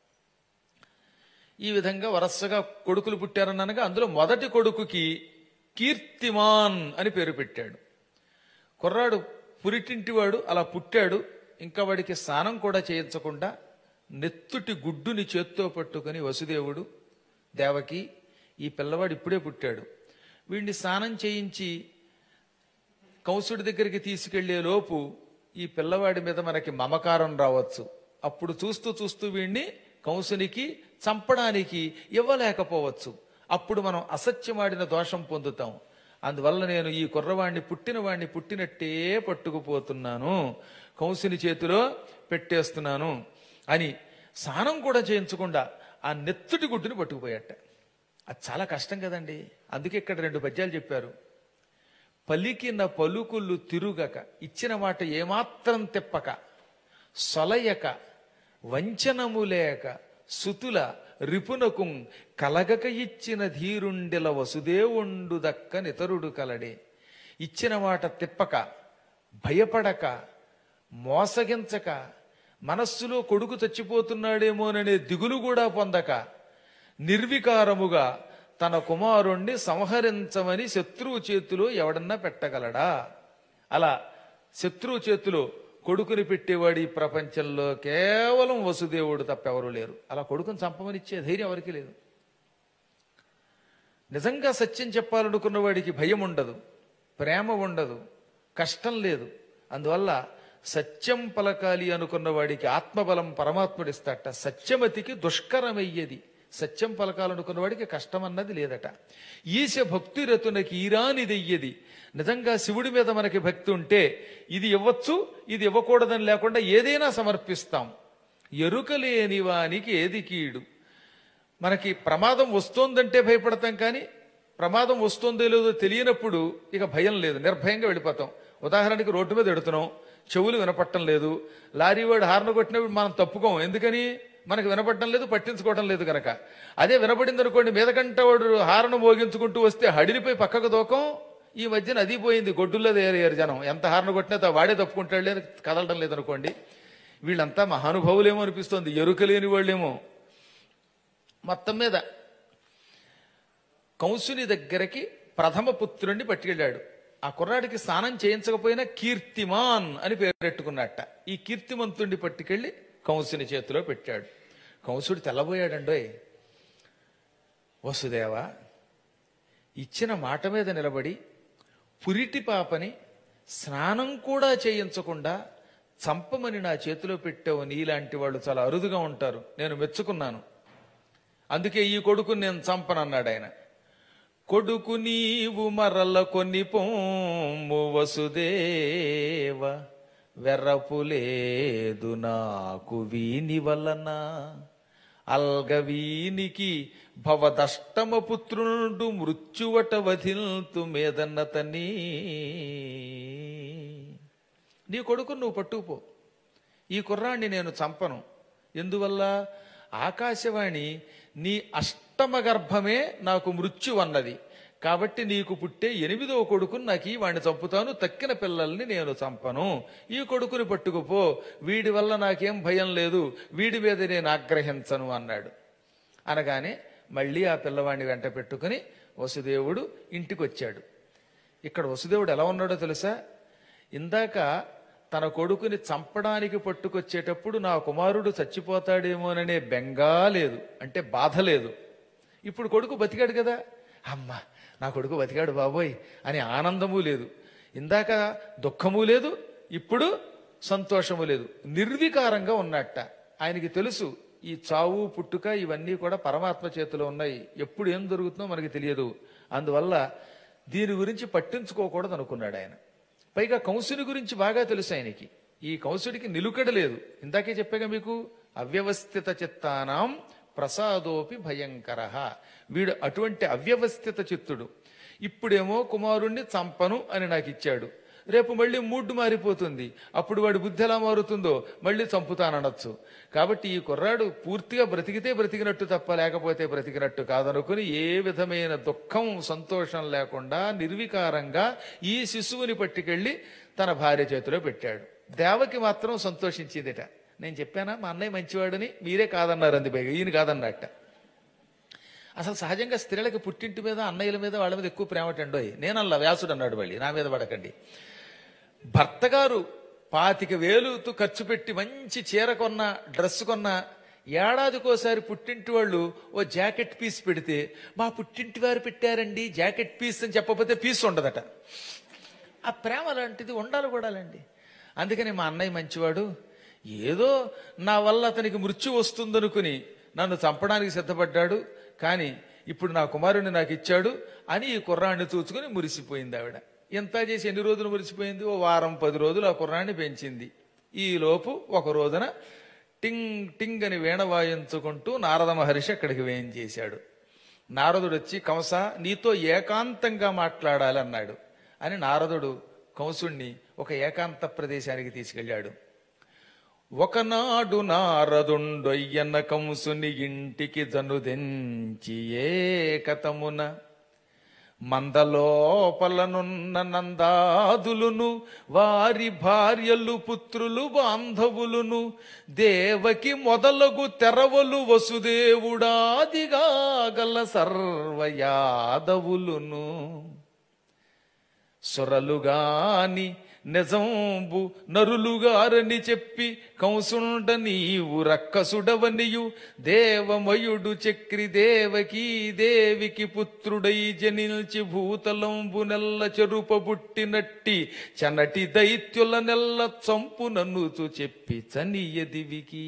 ఈ విధంగా వరసగా కొడుకులు పుట్టారనగా అందులో మొదటి కొడుకుకి కీర్తిమాన్ అని పేరు పెట్టాడు కుర్రాడు పురిటింటివాడు అలా పుట్టాడు ఇంకా వాడికి స్నానం కూడా చేయించకుండా నెత్తుటి గుడ్డుని చేత్తో పట్టుకుని వసుదేవుడు దేవకి ఈ పిల్లవాడు ఇప్పుడే పుట్టాడు వీడిని స్నానం చేయించి కంసుడి దగ్గరికి తీసుకెళ్లే లోపు ఈ పిల్లవాడి మీద మనకి మమకారం రావచ్చు అప్పుడు చూస్తూ చూస్తూ వీడిని కంసునికి చంపడానికి ఇవ్వలేకపోవచ్చు అప్పుడు మనం అసత్యమాడిన దోషం పొందుతాం అందువల్ల నేను ఈ కుర్రవాణ్ణి పుట్టినవాణ్ణి పుట్టినట్టే పట్టుకుపోతున్నాను కంసుని చేతిలో పెట్టేస్తున్నాను అని స్నానం కూడా చేయించకుండా ఆ నెత్తుటి గుడ్డుని పట్టుకుపోయాట అది చాలా కష్టం కదండి అందుకే ఇక్కడ రెండు పద్యాలు చెప్పారు పలికిన పలుకులు తిరుగక ఇచ్చిన మాట ఏమాత్రం తెప్పక సొలయక వంచనము లేక సుతుల రిపునకు కలగక ఇచ్చిన ధీరుండెల వసుదేవుండు దక్క నితరుడు కలడే ఇచ్చిన మాట తిప్పక భయపడక మోసగించక మనస్సులో కొడుకు చచ్చిపోతున్నాడేమోననే దిగులు కూడా పొందక నిర్వికారముగా తన కుమారుణ్ణి సంహరించమని శత్రువు చేతిలో ఎవడన్నా పెట్టగలడా అలా శత్రువు చేతిలో కొడుకుని పెట్టేవాడు ఈ ప్రపంచంలో కేవలం వసుదేవుడు తప్పెవరూ లేరు అలా కొడుకుని చంపమని ఇచ్చే ధైర్యం ఎవరికి లేదు నిజంగా సత్యం చెప్పాలనుకున్న వాడికి భయం ఉండదు ప్రేమ ఉండదు కష్టం లేదు అందువల్ల సత్యం పలకాలి అనుకున్న వాడికి ఆత్మబలం పరమాత్ముడిస్తాట సత్యమతికి దుష్కరమయ్యేది సత్యం పలకాలనుకున్న వాడికి కష్టం అన్నది లేదట ఈశ భక్తి రతునకి ఈరానిదయ్యేది నిజంగా శివుడి మీద మనకి భక్తి ఉంటే ఇది ఇవ్వచ్చు ఇది ఇవ్వకూడదని లేకుండా ఏదైనా సమర్పిస్తాం ఎరుకలేని వానికి ఏది కీడు మనకి ప్రమాదం వస్తోందంటే భయపడతాం కానీ ప్రమాదం వస్తుందో లేదో తెలియనప్పుడు ఇక భయం లేదు నిర్భయంగా వెళ్ళిపోతాం ఉదాహరణకి రోడ్డు మీద ఎడుతున్నాం చెవులు వినపట్టం లేదు లారీ వాడు హార్న్ కొట్టినప్పుడు మనం తప్పుకోం ఎందుకని మనకు వినపడటం లేదు పట్టించుకోవటం లేదు కనుక అదే వినపడింది అనుకోండి మీదకంట వాడు హారను మోగించుకుంటూ వస్తే హడిలిపోయి పక్కకు దూకం ఈ మధ్యన అది పోయింది గొడ్డుల్లో తయారయ్యారు జనం ఎంత హారను కొట్టినా తా వాడే తప్పుకుంటాడు లేదు కదలడం లేదనుకోండి వీళ్ళంతా మహానుభావులేమో అనిపిస్తోంది ఎరుకలేని వాళ్ళేమో మొత్తం మీద కంసుని దగ్గరికి ప్రథమ పుత్రుణ్ణి పట్టుకెళ్ళాడు ఆ కుర్రాడికి స్నానం చేయించకపోయినా కీర్తిమాన్ అని పేరెట్టుకున్నట్ట ఈ కీర్తిమంతుణ్ణి పట్టుకెళ్ళి కంసుని చేతిలో పెట్టాడు కంసుడు తెల్లబోయాడండోయ్ వసుదేవ ఇచ్చిన మాట మీద నిలబడి పురిటి పాపని స్నానం కూడా చేయించకుండా చంపమని నా చేతిలో పెట్టావు నీలాంటి వాళ్ళు చాలా అరుదుగా ఉంటారు నేను మెచ్చుకున్నాను అందుకే ఈ కొడుకుని నేను చంపనన్నాడు ఆయన కొడుకు నీవు మరల కొన్ని పొమ్ము వసుదేవ వెర్రపులేదు నాకు వీని వలన అల్గ వీనికి భవదష్టమ పుత్రుడు మృత్యువట వధిల్తు మేదన్నతని నీ కొడుకు నువ్వు పట్టుకుపో ఈ కుర్రాన్ని నేను చంపను ఎందువల్ల ఆకాశవాణి నీ అష్టమ గర్భమే నాకు మృత్యు అన్నది కాబట్టి నీకు పుట్టే ఎనిమిదవ కొడుకుని నాకు ఈ వాడిని చంపుతాను తక్కిన పిల్లల్ని నేను చంపను ఈ కొడుకుని పట్టుకుపో వీడి వల్ల నాకేం భయం లేదు వీడి మీద నేను ఆగ్రహించను అన్నాడు అనగానే మళ్ళీ ఆ పిల్లవాడిని వెంట పెట్టుకుని వసుదేవుడు ఇంటికి వచ్చాడు ఇక్కడ వసుదేవుడు ఎలా ఉన్నాడో తెలుసా ఇందాక తన కొడుకుని చంపడానికి పట్టుకొచ్చేటప్పుడు నా కుమారుడు చచ్చిపోతాడేమోననే బెంగా లేదు అంటే బాధ లేదు ఇప్పుడు కొడుకు బతికాడు కదా అమ్మా నా కొడుకు బతికాడు బాబోయ్ అని ఆనందము లేదు ఇందాక దుఃఖము లేదు ఇప్పుడు సంతోషము లేదు నిర్వికారంగా ఉన్నట్ట ఆయనకి తెలుసు ఈ చావు పుట్టుక ఇవన్నీ కూడా పరమాత్మ చేతిలో ఉన్నాయి ఎప్పుడు ఏం జరుగుతుందో మనకి తెలియదు అందువల్ల దీని గురించి పట్టించుకోకూడదు అనుకున్నాడు ఆయన పైగా కంసుని గురించి బాగా తెలుసు ఆయనకి ఈ కంసుడికి నిలుకడ లేదు ఇందాకే చెప్పాగా మీకు అవ్యవస్థిత చిత్తానాం ప్రసాదోపి భయంకర వీడు అటువంటి అవ్యవస్థిత చిత్తుడు ఇప్పుడేమో కుమారుణ్ణి చంపను అని నాకు ఇచ్చాడు రేపు మళ్ళీ మూడ్ మారిపోతుంది అప్పుడు వాడి బుద్ధి ఎలా మారుతుందో మళ్ళీ చంపుతాననొచ్చు కాబట్టి ఈ కుర్రాడు పూర్తిగా బ్రతికితే బ్రతికినట్టు తప్ప లేకపోతే బ్రతికినట్టు కాదనుకుని ఏ విధమైన దుఃఖం సంతోషం లేకుండా నిర్వికారంగా ఈ శిశువుని పట్టుకెళ్లి తన భార్య చేతిలో పెట్టాడు దేవకి మాత్రం సంతోషించిందిట నేను చెప్పానా మా అన్నయ్య మంచివాడని మీరే కాదన్నారు అంది పైగా ఈయన కాదన్నట్ట అసలు సహజంగా స్త్రీలకి పుట్టింటి మీద అన్నయ్యల మీద వాళ్ళ మీద ఎక్కువ ప్రేమ టండోయ్ నేనల్లా వ్యాసుడు అన్నాడు మళ్ళీ నా మీద పడకండి భర్త గారు పాతిక వేలుతో ఖర్చు పెట్టి మంచి చీర కొన్న డ్రెస్ కొన్న ఏడాదికోసారి పుట్టింటి వాళ్ళు ఓ జాకెట్ పీస్ పెడితే మా పుట్టింటి వారు పెట్టారండి జాకెట్ పీస్ అని చెప్పకపోతే పీస్ ఉండదట ఆ ప్రేమ లాంటిది ఉండాలి కూడాలండి అందుకని మా అన్నయ్య మంచివాడు ఏదో నా వల్ల అతనికి మృత్యు వస్తుందనుకుని నన్ను చంపడానికి సిద్ధపడ్డాడు కానీ ఇప్పుడు నా కుమారుడిని నాకు ఇచ్చాడు అని ఈ కుర్రాన్ని చూచుకుని మురిసిపోయింది ఆవిడ ఎంత చేసి ఎన్ని రోజులు మురిసిపోయింది ఓ వారం పది రోజులు ఆ కుర్రాన్ని పెంచింది ఈ లోపు ఒక రోజున టింగ్ టింగ్ అని వీణ వాయించుకుంటూ నారద మహర్షి అక్కడికి వేయించేశాడు నారదుడు వచ్చి కంస నీతో ఏకాంతంగా మాట్లాడాలి అన్నాడు అని నారదుడు కంసుణ్ణి ఒక ఏకాంత ప్రదేశానికి తీసుకెళ్ళాడు ఒకనాడు నారదుండొయ్యన్న కంసుని ఇంటికి జనుదెంచి ఏకతమున మందలోపలనున్న నందాదులును వారి భార్యలు పుత్రులు బాంధవులును దేవకి మొదలగు తెరవలు వసుదేవుడాదిగా గల సర్వయాదవులును సొరలుగాని నిజంబు నరులుగారని చెప్పి కంసుండ నీవు రక్కసుడవనియు దేవమయుడు చక్రి దేవకీ దేవికి పుత్రుడై జనిల్చి భూతలంబు నెల్ల చెరుపబుట్టినట్టి చనటి దైత్యుల నెల్ల చంపు నన్నుతూ చెప్పి చనియదివికి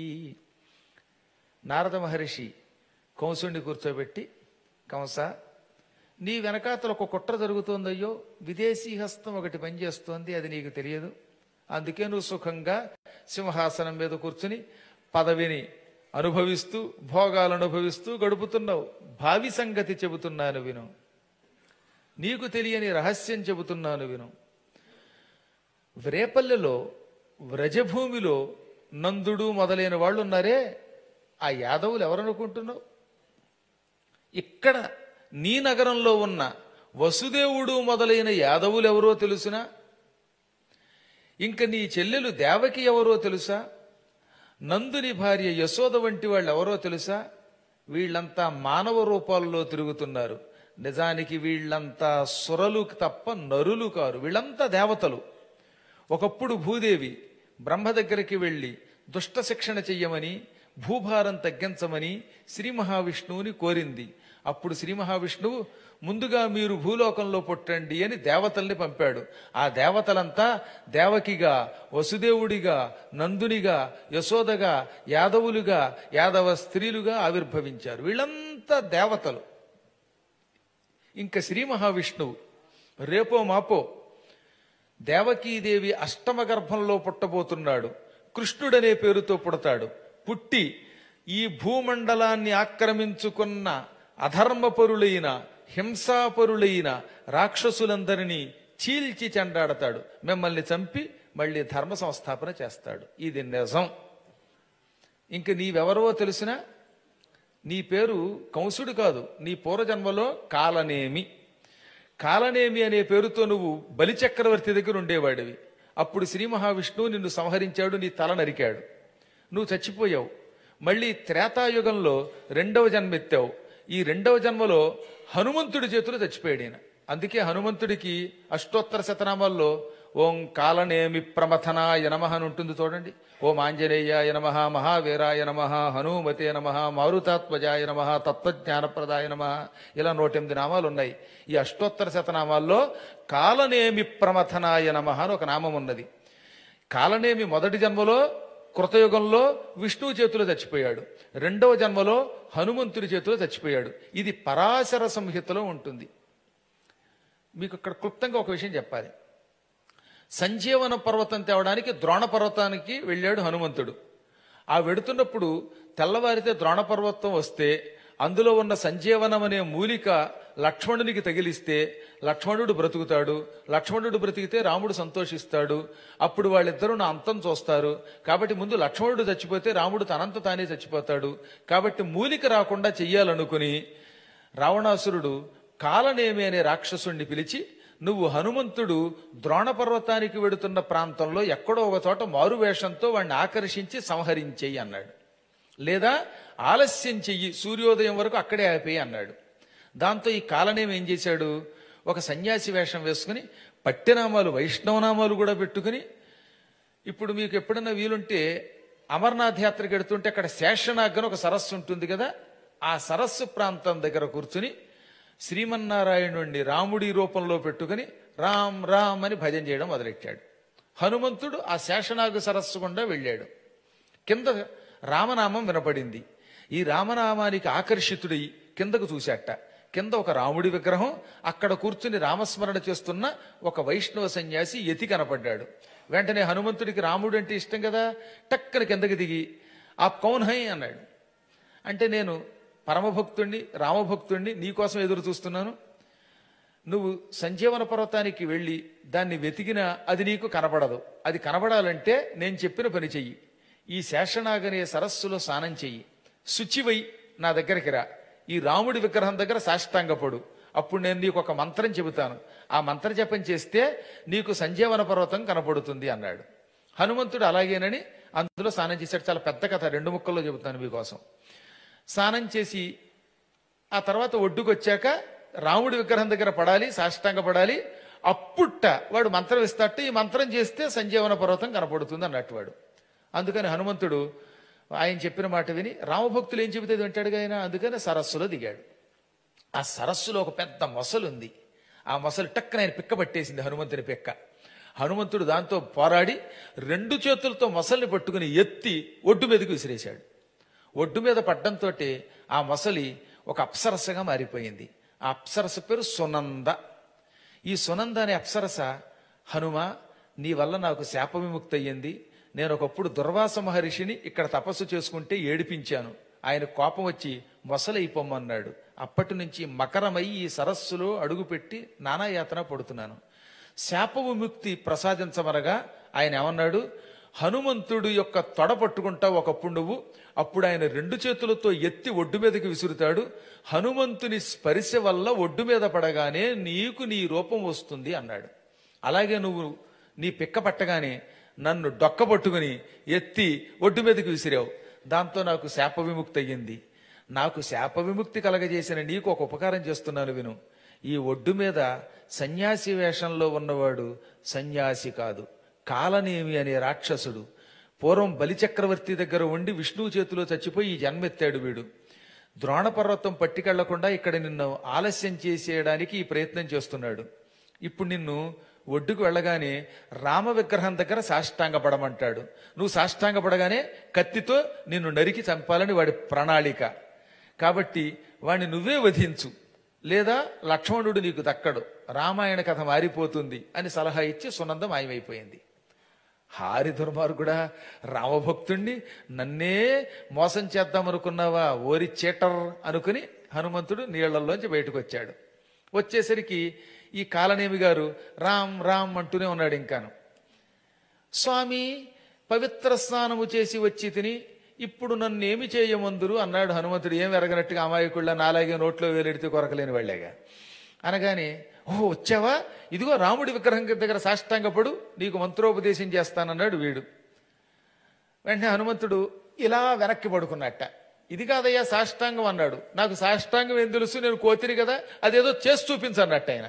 నారద మహర్షి కంసుణ్ణి కూర్చోబెట్టి కంస నీ వెనకాతల ఒక కుట్ర జరుగుతోందయ్యో విదేశీ హస్తం ఒకటి పనిచేస్తోంది అది నీకు తెలియదు అందుకే నువ్వు సుఖంగా సింహాసనం మీద కూర్చుని పదవిని అనుభవిస్తూ భోగాలు అనుభవిస్తూ గడుపుతున్నావు భావి సంగతి చెబుతున్నాను విను నీకు తెలియని రహస్యం చెబుతున్నాను విను వ్రేపల్లెలో వ్రజభూమిలో నందుడు మొదలైన వాళ్ళు ఉన్నారే ఆ యాదవులు ఎవరనుకుంటున్నావు ఇక్కడ నీ నగరంలో ఉన్న వసుదేవుడు మొదలైన యాదవులు ఎవరో తెలుసునా ఇంక నీ చెల్లెలు దేవకి ఎవరో తెలుసా నందుని భార్య యశోద వంటి వాళ్ళు ఎవరో తెలుసా వీళ్ళంతా మానవ రూపాల్లో తిరుగుతున్నారు నిజానికి వీళ్ళంతా సురలు తప్ప నరులు కారు వీళ్ళంతా దేవతలు ఒకప్పుడు భూదేవి బ్రహ్మ దగ్గరికి వెళ్ళి దుష్ట శిక్షణ చెయ్యమని భూభారం తగ్గించమని శ్రీ మహావిష్ణువుని కోరింది అప్పుడు శ్రీ మహావిష్ణువు ముందుగా మీరు భూలోకంలో పుట్టండి అని దేవతల్ని పంపాడు ఆ దేవతలంతా దేవకిగా వసుదేవుడిగా నందునిగా యశోదగా యాదవులుగా యాదవ స్త్రీలుగా ఆవిర్భవించారు వీళ్ళంతా దేవతలు ఇంకా శ్రీ మహావిష్ణువు రేపో మాపో దేవకీదేవి అష్టమ గర్భంలో పుట్టబోతున్నాడు కృష్ణుడనే పేరుతో పుడతాడు పుట్టి ఈ భూమండలాన్ని ఆక్రమించుకున్న అధర్మపరులైన హింసాపరులైన రాక్షసులందరినీ చీల్చి చెండాడతాడు మిమ్మల్ని చంపి మళ్ళీ ధర్మ సంస్థాపన చేస్తాడు ఇది నిజం ఇంక నీవెవరో తెలిసినా నీ పేరు కంసుడు కాదు నీ పూర్వజన్మలో కాలనేమి కాలనేమి అనే పేరుతో నువ్వు బలిచక్రవర్తి దగ్గర ఉండేవాడివి అప్పుడు శ్రీ మహావిష్ణువు నిన్ను సంహరించాడు నీ తల నరికాడు నువ్వు చచ్చిపోయావు మళ్ళీ త్రేతాయుగంలో రెండవ జన్మ ఎత్తావు ఈ రెండవ జన్మలో హనుమంతుడి చేతులు చచ్చిపోయాడు ఈయన అందుకే హనుమంతుడికి అష్టోత్తర శతనామాల్లో ఓం కాలనేమి ప్రమథనాయ నమ అని ఉంటుంది చూడండి ఓం ఆంజనేయాయ నమ మహావీరాయ నమ హనుమతే నమ మారుతాత్మజాయ నమ తత్వజ్ఞానప్రదాయ నమ ఇలా నూటెనిమిది నామాలు ఉన్నాయి ఈ అష్టోత్తర శతనామాల్లో కాలనేమి ప్రమథనాయ నమ అని ఒక నామం ఉన్నది కాలనేమి మొదటి జన్మలో కృతయుగంలో విష్ణువు చేతిలో చచ్చిపోయాడు రెండవ జన్మలో హనుమంతుడి చేతిలో చచ్చిపోయాడు ఇది పరాశర సంహితలో ఉంటుంది మీకు ఇక్కడ క్లుప్తంగా ఒక విషయం చెప్పాలి సంజీవన పర్వతం తేవడానికి ద్రోణ పర్వతానికి వెళ్ళాడు హనుమంతుడు ఆ వెడుతున్నప్పుడు తెల్లవారితే ద్రోణ పర్వతం వస్తే అందులో ఉన్న సంజీవనం అనే మూలిక లక్ష్మణునికి తగిలిస్తే లక్ష్మణుడు బ్రతుకుతాడు లక్ష్మణుడు బ్రతికితే రాముడు సంతోషిస్తాడు అప్పుడు వాళ్ళిద్దరూ నా అంతం చూస్తారు కాబట్టి ముందు లక్ష్మణుడు చచ్చిపోతే రాముడు తనంత తానే చచ్చిపోతాడు కాబట్టి మూలిక రాకుండా చెయ్యాలనుకుని రావణాసురుడు కాలనేమి అనే రాక్షసుణ్ణి పిలిచి నువ్వు హనుమంతుడు ద్రోణ పర్వతానికి వెడుతున్న ప్రాంతంలో ఎక్కడో ఒక చోట మారువేషంతో వాడిని ఆకర్షించి సంహరించేయి అన్నాడు లేదా ఆలస్యం చెయ్యి సూర్యోదయం వరకు అక్కడే ఆపేయి అన్నాడు దాంతో ఈ కాలనేమి ఏం చేశాడు ఒక సన్యాసి వేషం వేసుకుని పట్టెనామాలు వైష్ణవనామాలు కూడా పెట్టుకుని ఇప్పుడు మీకు ఎప్పుడన్నా వీలుంటే అమర్నాథ్ యాత్రకు వెడుతుంటే అక్కడ శేషనాగ్ అని ఒక సరస్సు ఉంటుంది కదా ఆ సరస్సు ప్రాంతం దగ్గర కూర్చుని శ్రీమన్నారాయణుణ్ణి రాముడి రూపంలో పెట్టుకుని రామ్ రామ్ అని భజన చేయడం మొదలెట్టాడు హనుమంతుడు ఆ శేషనాగు సరస్సు గుండా వెళ్ళాడు కింద రామనామం వినపడింది ఈ రామనామానికి ఆకర్షితుడై కిందకు చూశాట కింద ఒక రాముడి విగ్రహం అక్కడ కూర్చుని రామస్మరణ చేస్తున్న ఒక వైష్ణవ సన్యాసి ఎతి కనపడ్డాడు వెంటనే హనుమంతుడికి రాముడు అంటే ఇష్టం కదా టక్కన కిందకి దిగి ఆ కౌన్ హై అన్నాడు అంటే నేను పరమభక్తుణ్ణి రామభక్తుణ్ణి నీకోసం ఎదురు చూస్తున్నాను నువ్వు సంజీవన పర్వతానికి వెళ్ళి దాన్ని వెతికినా అది నీకు కనపడదు అది కనబడాలంటే నేను చెప్పిన పని చెయ్యి ఈ శేషనాగనే సరస్సులో స్నానం చెయ్యి శుచివై నా దగ్గరికి రా ఈ రాముడి విగ్రహం దగ్గర సాష్టాంగపడు అప్పుడు నేను నీకు ఒక మంత్రం చెబుతాను ఆ మంత్ర జపం చేస్తే నీకు సంజీవన పర్వతం కనపడుతుంది అన్నాడు హనుమంతుడు అలాగేనని అందులో స్నానం చేశాడు చాలా పెద్ద కథ రెండు ముక్కల్లో చెబుతాను మీకోసం స్నానం చేసి ఆ తర్వాత ఒడ్డుకు వచ్చాక రాముడి విగ్రహం దగ్గర పడాలి సాష్టాంగ పడాలి అప్పుట్ట వాడు మంత్రం ఇస్తాట ఈ మంత్రం చేస్తే సంజీవన పర్వతం కనపడుతుంది అన్నట్టు వాడు అందుకని హనుమంతుడు ఆయన చెప్పిన మాట విని రామభక్తులు ఏం చెబితే వింటాడుగా ఆయన అందుకని సరస్సులో దిగాడు ఆ సరస్సులో ఒక పెద్ద మొసలు ఉంది ఆ మొసలు టక్కన ఆయన పిక్క పట్టేసింది హనుమంతుని పిక్క హనుమంతుడు దాంతో పోరాడి రెండు చేతులతో మొసల్ని పట్టుకుని ఎత్తి ఒడ్డు మీదకి విసిరేశాడు ఒడ్డు మీద పడ్డంతో ఆ మొసలి ఒక అప్సరసగా మారిపోయింది ఆ అప్సరస పేరు సునంద ఈ సునంద అనే అప్సరస హనుమ నీ వల్ల నాకు శాప విముక్తి అయ్యింది నేను ఒకప్పుడు దుర్వాస మహర్షిని ఇక్కడ తపస్సు చేసుకుంటే ఏడిపించాను ఆయన కోపం వచ్చి మొసలైపోమ్మన్నాడు అప్పటి నుంచి మకరమై ఈ సరస్సులో అడుగుపెట్టి నానాయాతన పడుతున్నాను శాప విముక్తి ప్రసాదించమనగా ఆయన ఏమన్నాడు హనుమంతుడు యొక్క తొడ పట్టుకుంటావు ఒకప్పుడు నువ్వు అప్పుడు ఆయన రెండు చేతులతో ఎత్తి ఒడ్డు మీదకి విసురుతాడు హనుమంతుని స్పర్శ వల్ల ఒడ్డు మీద పడగానే నీకు నీ రూపం వస్తుంది అన్నాడు అలాగే నువ్వు నీ పిక్క పట్టగానే నన్ను డొక్క పట్టుకుని ఎత్తి ఒడ్డు మీదకి విసిరావు దాంతో నాకు శాప విముక్తి అయ్యింది నాకు శాప విముక్తి కలగజేసిన నీకు ఒక ఉపకారం చేస్తున్నాను విను ఈ ఒడ్డు మీద సన్యాసి వేషంలో ఉన్నవాడు సన్యాసి కాదు కాలనేమి అనే రాక్షసుడు పూర్వం బలిచక్రవర్తి దగ్గర ఉండి విష్ణువు చేతిలో చచ్చిపోయి ఈ జన్మెత్తాడు వీడు ద్రోణ పర్వతం పట్టికెళ్లకుండా ఇక్కడ నిన్ను ఆలస్యం చేసేయడానికి ఈ ప్రయత్నం చేస్తున్నాడు ఇప్పుడు నిన్ను ఒడ్డుకు వెళ్ళగానే రామ విగ్రహం దగ్గర సాష్టాంగపడమంటాడు నువ్వు సాష్టాంగపడగానే కత్తితో నిన్ను నరికి చంపాలని వాడి ప్రణాళిక కాబట్టి వాడిని నువ్వే వధించు లేదా లక్ష్మణుడు నీకు దక్కడు రామాయణ కథ మారిపోతుంది అని సలహా ఇచ్చి సునంద మాయమైపోయింది హారి దుర్మార్గుడా రామభక్తుణ్ణి నన్నే మోసం చేద్దామనుకున్నావా ఓరి చీటర్ అనుకుని హనుమంతుడు నీళ్లలోంచి బయటకు వచ్చాడు వచ్చేసరికి ఈ కాలనేమి గారు రామ్ రామ్ అంటూనే ఉన్నాడు ఇంకాను స్వామి పవిత్ర స్నానము చేసి వచ్చి తిని ఇప్పుడు నన్ను ఏమి చేయమందురు అన్నాడు హనుమంతుడు ఏం ఎరగనట్టుగా అమాయకుళ్ళ నాలాగే నోట్లో వేలెడితే కొరకలేని వాళ్ళేగా అనగానే ఓ వచ్చావా ఇదిగో రాముడి విగ్రహం దగ్గర సాష్టాంగపడు నీకు మంత్రోపదేశం చేస్తానన్నాడు వీడు వెంటనే హనుమంతుడు ఇలా వెనక్కి పడుకున్నట్ట ఇది కాదయ్యా సాష్టాంగం అన్నాడు నాకు సాష్టాంగం ఏం తెలుసు నేను కోతిరి కదా అదేదో చేసి చూపించన్నట్టు ఆయన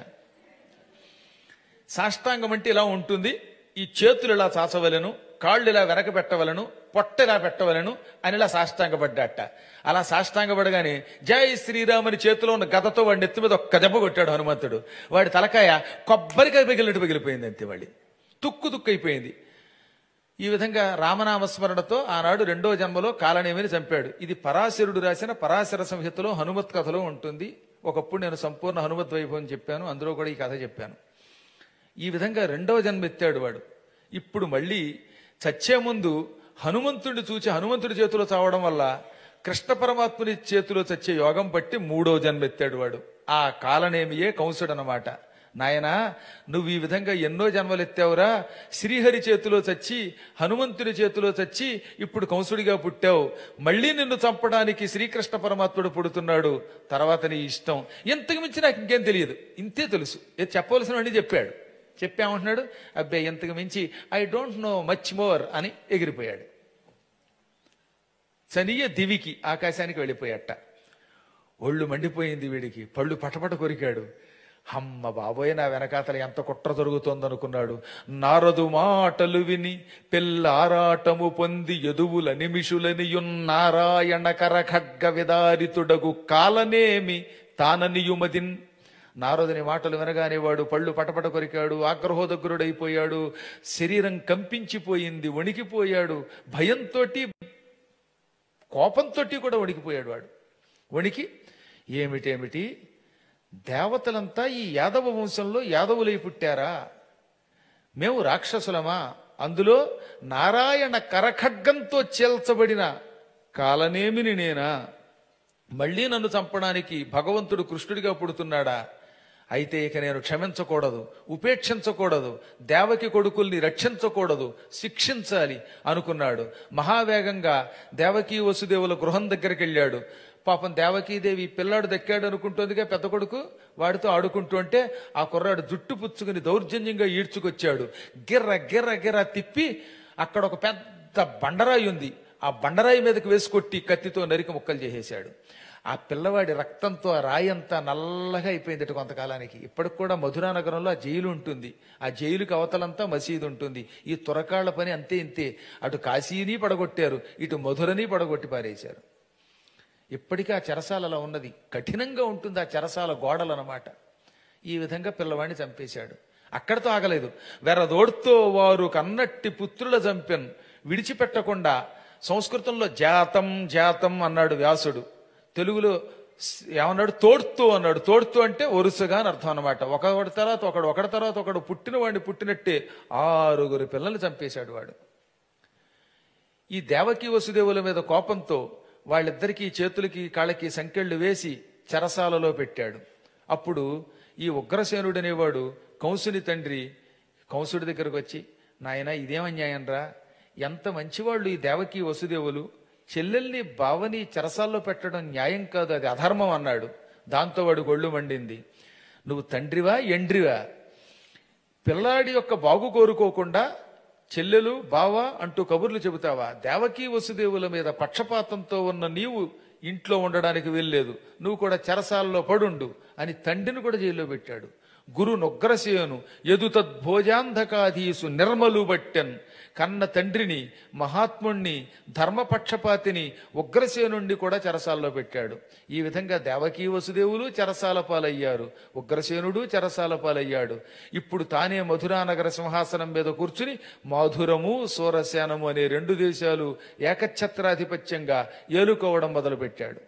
సాష్టాంగం అంటే ఇలా ఉంటుంది ఈ చేతులు ఇలా చాచవలను కాళ్ళు ఇలా వెనక పెట్టవలను పొట్ట ఇలా పెట్టవలను అని ఇలా సాష్టాంగపడ్డాట అలా సాష్టాంగపడగానే జై శ్రీరామని చేతిలో ఉన్న గదతో వాడి నెత్తి మీద ఒక్క దెబ్బ కొట్టాడు హనుమంతుడు వాడి తలకాయ కొబ్బరికాయ పగిలినట్టు పగిలిపోయింది అంతే వాడి తుక్కు తుక్కు అయిపోయింది ఈ విధంగా రామనామస్మరణతో ఆనాడు రెండో జన్మలో కాలనేమిని చంపాడు ఇది పరాశరుడు రాసిన పరాశర సంహితలో హనుమత్ కథలో ఉంటుంది ఒకప్పుడు నేను సంపూర్ణ హనుమత్ వైభవం చెప్పాను అందులో కూడా ఈ కథ చెప్పాను ఈ విధంగా రెండవ జన్మ ఎత్తాడు వాడు ఇప్పుడు మళ్ళీ చచ్చే ముందు హనుమంతుడిని చూచి హనుమంతుడి చేతిలో చావడం వల్ల కృష్ణ పరమాత్ముని చేతిలో చచ్చే యోగం పట్టి మూడో జన్మ ఎత్తాడు వాడు ఆ కాలనేమియే కంసుడు అన్నమాట నాయనా నువ్వు ఈ విధంగా ఎన్నో జన్మలు ఎత్తావురా శ్రీహరి చేతిలో చచ్చి హనుమంతుని చేతిలో చచ్చి ఇప్పుడు కంసుడిగా పుట్టావు మళ్ళీ నిన్ను చంపడానికి శ్రీకృష్ణ పరమాత్ముడు పుడుతున్నాడు తర్వాత నీ ఇష్టం ఎంతకు మించి నాకు ఇంకేం తెలియదు ఇంతే తెలుసు ఇది చెప్పవలసినవన్నీ చెప్పాడు చెప్పామంటున్నాడు అబ్బాయి ఎంతకు మించి I don't know much more అని ఎగిరిపోయాడు చనియ దివికి ఆకాశానికి వెళ్ళిపోయాట ఒళ్ళు మండిపోయింది వీడికి పళ్ళు పటపట కొరికాడు అమ్మ బాబోయ్ నా వెనకాతల ఎంత కుట్ర జరుగుతోందనుకున్నాడు నారదు మాటలు విని పెళ్ళారాటము పొంది ఎదువుల నిమిషులనియున్నారాయణ కర ఖడ్గ విదారితుడగు కాలనేమి తాననియుమదిన్ నారదుని మాటలు వినగానే వాడు పళ్ళు పటపట కొరికాడు ఆగ్రహోదగ్రుడైపోయాడు శరీరం కంపించిపోయింది వణికిపోయాడు భయంతోటి కోపంతో కూడా వణికిపోయాడు వాడు వణికి ఏమిటేమిటి దేవతలంతా ఈ యాదవ వంశంలో యాదవులై పుట్టారా మేము రాక్షసులమా అందులో నారాయణ కరఖడ్గంతో చేల్చబడిన కాలనేమిని నేనా మళ్ళీ నన్ను చంపడానికి భగవంతుడు కృష్ణుడిగా పుడుతున్నాడా అయితే ఇక నేను క్షమించకూడదు ఉపేక్షించకూడదు దేవకి కొడుకుల్ని రక్షించకూడదు శిక్షించాలి అనుకున్నాడు మహావేగంగా దేవకీ వసుదేవుల గృహం దగ్గరికి వెళ్ళాడు పాపం దేవకీదేవి పిల్లాడు దక్కాడు అనుకుంటోందిగా పెద్ద కొడుకు వాడితో ఆడుకుంటూ ఉంటే ఆ కుర్రాడు జుట్టు పుచ్చుకుని దౌర్జన్యంగా ఈడ్చుకొచ్చాడు గిర్ర గిర్ర గిర్ర తిప్పి అక్కడ ఒక పెద్ద బండరాయి ఉంది ఆ బండరాయి మీదకి వేసి కొట్టి కత్తితో నరికి ముక్కలు చేసేశాడు ఆ పిల్లవాడి రక్తంతో ఆ రాయి అంతా నల్లగా అయిపోయింది కొంతకాలానికి ఇప్పటికి కూడా మధురా నగరంలో ఆ జైలు ఉంటుంది ఆ జైలుకి అవతలంతా మసీదు ఉంటుంది ఈ తురకాళ్ల పని అంతే ఇంతే అటు కాశీని పడగొట్టారు ఇటు మధురని పడగొట్టి పారేశారు ఇప్పటికీ ఆ చెరసాల అలా ఉన్నది కఠినంగా ఉంటుంది ఆ చెరసాల గోడలు అన్నమాట ఈ విధంగా పిల్లవాడిని చంపేశాడు అక్కడితో ఆగలేదు వెరదోడ్తో వారు కన్నట్టి పుత్రుల చంపెన్ విడిచిపెట్టకుండా సంస్కృతంలో జాతం జాతం అన్నాడు వ్యాసుడు తెలుగులో స్- ఏమన్నాడు తోడ్తూ అన్నాడు తోడ్తూ అంటే వరుసగా అని అర్థం అనమాట ఒకటి తర్వాత ఒకడు ఒకటి తర్వాత ఒకడు పుట్టిన వాడిని పుట్టినట్టే ఆరుగురు పిల్లల్ని చంపేశాడు వాడు ఈ దేవకి వసుదేవుల మీద కోపంతో వాళ్ళిద్దరికీ చేతులకి కాళ్ళకి సంకెళ్ళు వేసి చెరసాలలో పెట్టాడు అప్పుడు ఈ ఉగ్రసేనుడు అనేవాడు కంసుని తండ్రి కంసుడి దగ్గరకు వచ్చి నాయన ఇదేం అన్యాయం రా ఎంత మంచివాళ్ళు ఈ దేవకి వసుదేవులు చెల్లెల్ని బావని చెరసాల్లో పెట్టడం న్యాయం కాదు అది అధర్మం అన్నాడు దాంతో వాడు గొళ్ళు మండింది నువ్వు తండ్రివా ఎండ్రివా పిల్లాడి యొక్క బాగు కోరుకోకుండా చెల్లెలు బావ అంటూ కబుర్లు చెబుతావా దేవకీ వసుదేవుల మీద పక్షపాతంతో ఉన్న నీవు ఇంట్లో ఉండడానికి వెళ్ళలేదు నువ్వు కూడా చెరసాలలో పడుండు అని తండ్రిని కూడా జైల్లో పెట్టాడు గురు నొగ్రసేను ఎదుతద్భోజాంధకాధీసు నిర్మలు బట్టెన్ కన్న తండ్రిని మహాత్ముణ్ణి ధర్మపక్షపాతిని ఉగ్రసేనుణ్ణి కూడా చెరసాల్లో పెట్టాడు ఈ విధంగా దేవకీ వసుదేవులు చెరసాల పాలయ్యారు ఉగ్రసేనుడు చెరసాల పాలయ్యాడు ఇప్పుడు తానే మధురానగర సింహాసనం మీద కూర్చుని మాధురము సూరసేనము అనే రెండు దేశాలు ఏకఛత్రాధిపత్యంగా ఏలుకోవడం మొదలుపెట్టాడు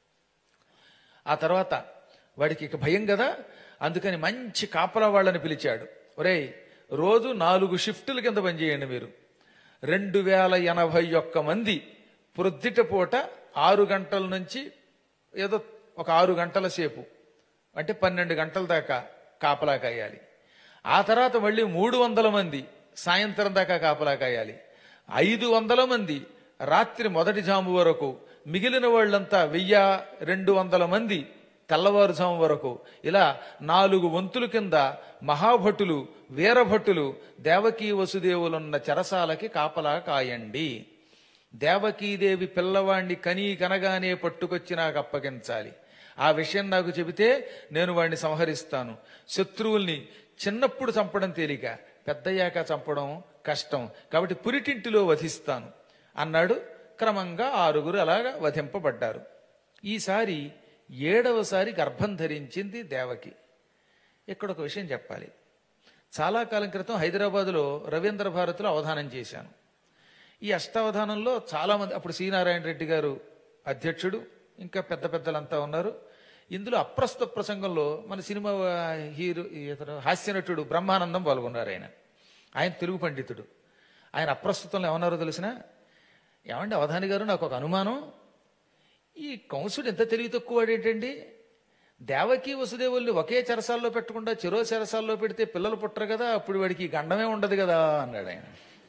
ఆ తర్వాత వాడికి ఇక భయం కదా అందుకని మంచి కాపలా వాళ్ళని పిలిచాడు ఒరేయ్ రోజు నాలుగు షిఫ్టుల కింద పనిచేయండి మీరు రెండు వేల ఎనభై ఒక్క మంది ప్రొద్దుట పూట ఆరు గంటల నుంచి ఏదో ఒక ఆరు గంటల సేపు అంటే పన్నెండు గంటల దాకా కాపలా కాయాలి ఆ తర్వాత మళ్ళీ మూడు వందల మంది సాయంత్రం దాకా కాపలా కాయాలి ఐదు వందల మంది రాత్రి మొదటి జాము వరకు మిగిలిన వాళ్ళంతా వెయ్యి రెండు వందల మంది తెల్లవారుజాము వరకు ఇలా నాలుగు వంతుల కింద మహాభటులు వీరభటులు దేవకీ వసుదేవులున్న చెరసాలకి కాపలా కాయండి దేవకీదేవి పిల్లవాణ్ణి కనీ కనగానే పట్టుకొచ్చి నాకు అప్పగించాలి ఆ విషయం నాకు చెబితే నేను వాడిని సంహరిస్తాను శత్రువుల్ని చిన్నప్పుడు చంపడం తేలిక పెద్దయ్యాక చంపడం కష్టం కాబట్టి పురిటింటిలో వధిస్తాను అన్నాడు క్రమంగా ఆరుగురు అలాగా వధింపబడ్డారు ఈసారి ఏడవసారి గర్భం ధరించింది దేవకి ఇక్కడ ఒక విషయం చెప్పాలి చాలా కాలం క్రితం హైదరాబాదులో రవీంద్ర భారతిలో అవధానం చేశాను ఈ అష్టావధానంలో చాలా మంది అప్పుడు శ్రీనారాయణ రెడ్డి గారు అధ్యక్షుడు ఇంకా పెద్ద పెద్దలంతా ఉన్నారు ఇందులో అప్రస్తుత ప్రసంగంలో మన సినిమా హీరో ఇతను హాస్య నటుడు బ్రహ్మానందం పాల్గొన్నారు ఆయన ఆయన తెలుగు పండితుడు ఆయన అప్రస్తుతంలో ఏమన్నారో తెలిసిన ఏమండి అవధాని గారు నాకు ఒక అనుమానం ఈ కంసుడు ఎంత తెలివి తక్కువ ఏంటండి దేవకి వసుదేవుల్ని ఒకే చెరసాల్లో పెట్టకుండా చెరో చెరసాల్లో పెడితే పిల్లలు పుట్టరు కదా అప్పుడు వాడికి ఈ గండమే ఉండదు కదా అన్నాడు ఆయన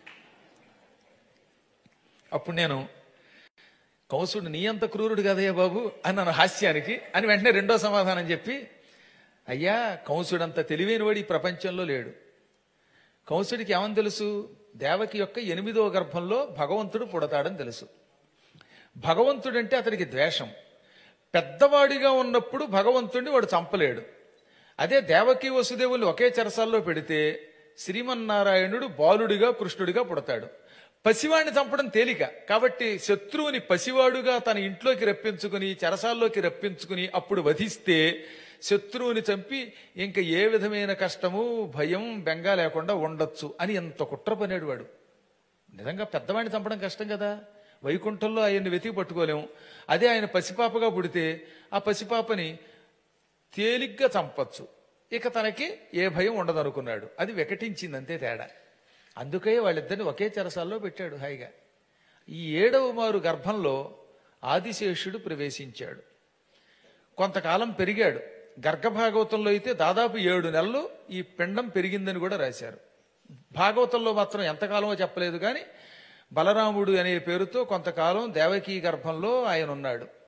అప్పుడు నేను కంసుడు నీ అంత క్రూరుడు కదయ్యా బాబు అన్నాను హాస్యానికి అని వెంటనే రెండో సమాధానం చెప్పి అయ్యా కంసుడంత తెలివైనవాడు ఈ ప్రపంచంలో లేడు కంసుడికి ఏమని తెలుసు దేవకి యొక్క ఎనిమిదో గర్భంలో భగవంతుడు పుడతాడని తెలుసు భగవంతుడంటే అతనికి ద్వేషం పెద్దవాడిగా ఉన్నప్పుడు భగవంతుడిని వాడు చంపలేడు అదే దేవకి వసుదేవుల్ని ఒకే చెరసాల్లో పెడితే శ్రీమన్నారాయణుడు బాలుడిగా కృష్ణుడిగా పుడతాడు పసివాడిని చంపడం తేలిక కాబట్టి శత్రువుని పసివాడుగా తన ఇంట్లోకి రప్పించుకుని చెరసాల్లోకి రప్పించుకుని అప్పుడు వధిస్తే శత్రువుని చంపి ఇంకా ఏ విధమైన కష్టము భయం బెంగ లేకుండా ఉండొచ్చు అని ఎంత కుట్ర పనేడు వాడు నిజంగా పెద్దవాడిని చంపడం కష్టం కదా వైకుంఠంలో ఆయన్ని వెతికి పట్టుకోలేము అదే ఆయన పసిపాపగా పుడితే ఆ పసిపాపని తేలిగ్గా చంపచ్చు ఇక తనకి ఏ భయం ఉండదనుకున్నాడు అది వికటించింది అంతే తేడా అందుకే వాళ్ళిద్దరిని ఒకే చెరసాల్లో పెట్టాడు హాయిగా ఈ ఏడవ మారు గర్భంలో ఆదిశేషుడు ప్రవేశించాడు కొంతకాలం పెరిగాడు గర్గభాగవతంలో అయితే దాదాపు ఏడు నెలలు ఈ పిండం పెరిగిందని కూడా రాశారు భాగవతంలో మాత్రం ఎంతకాలమో చెప్పలేదు కానీ బలరాముడు అనే పేరుతో కొంతకాలం దేవకీ గర్భంలో ఆయన ఉన్నాడు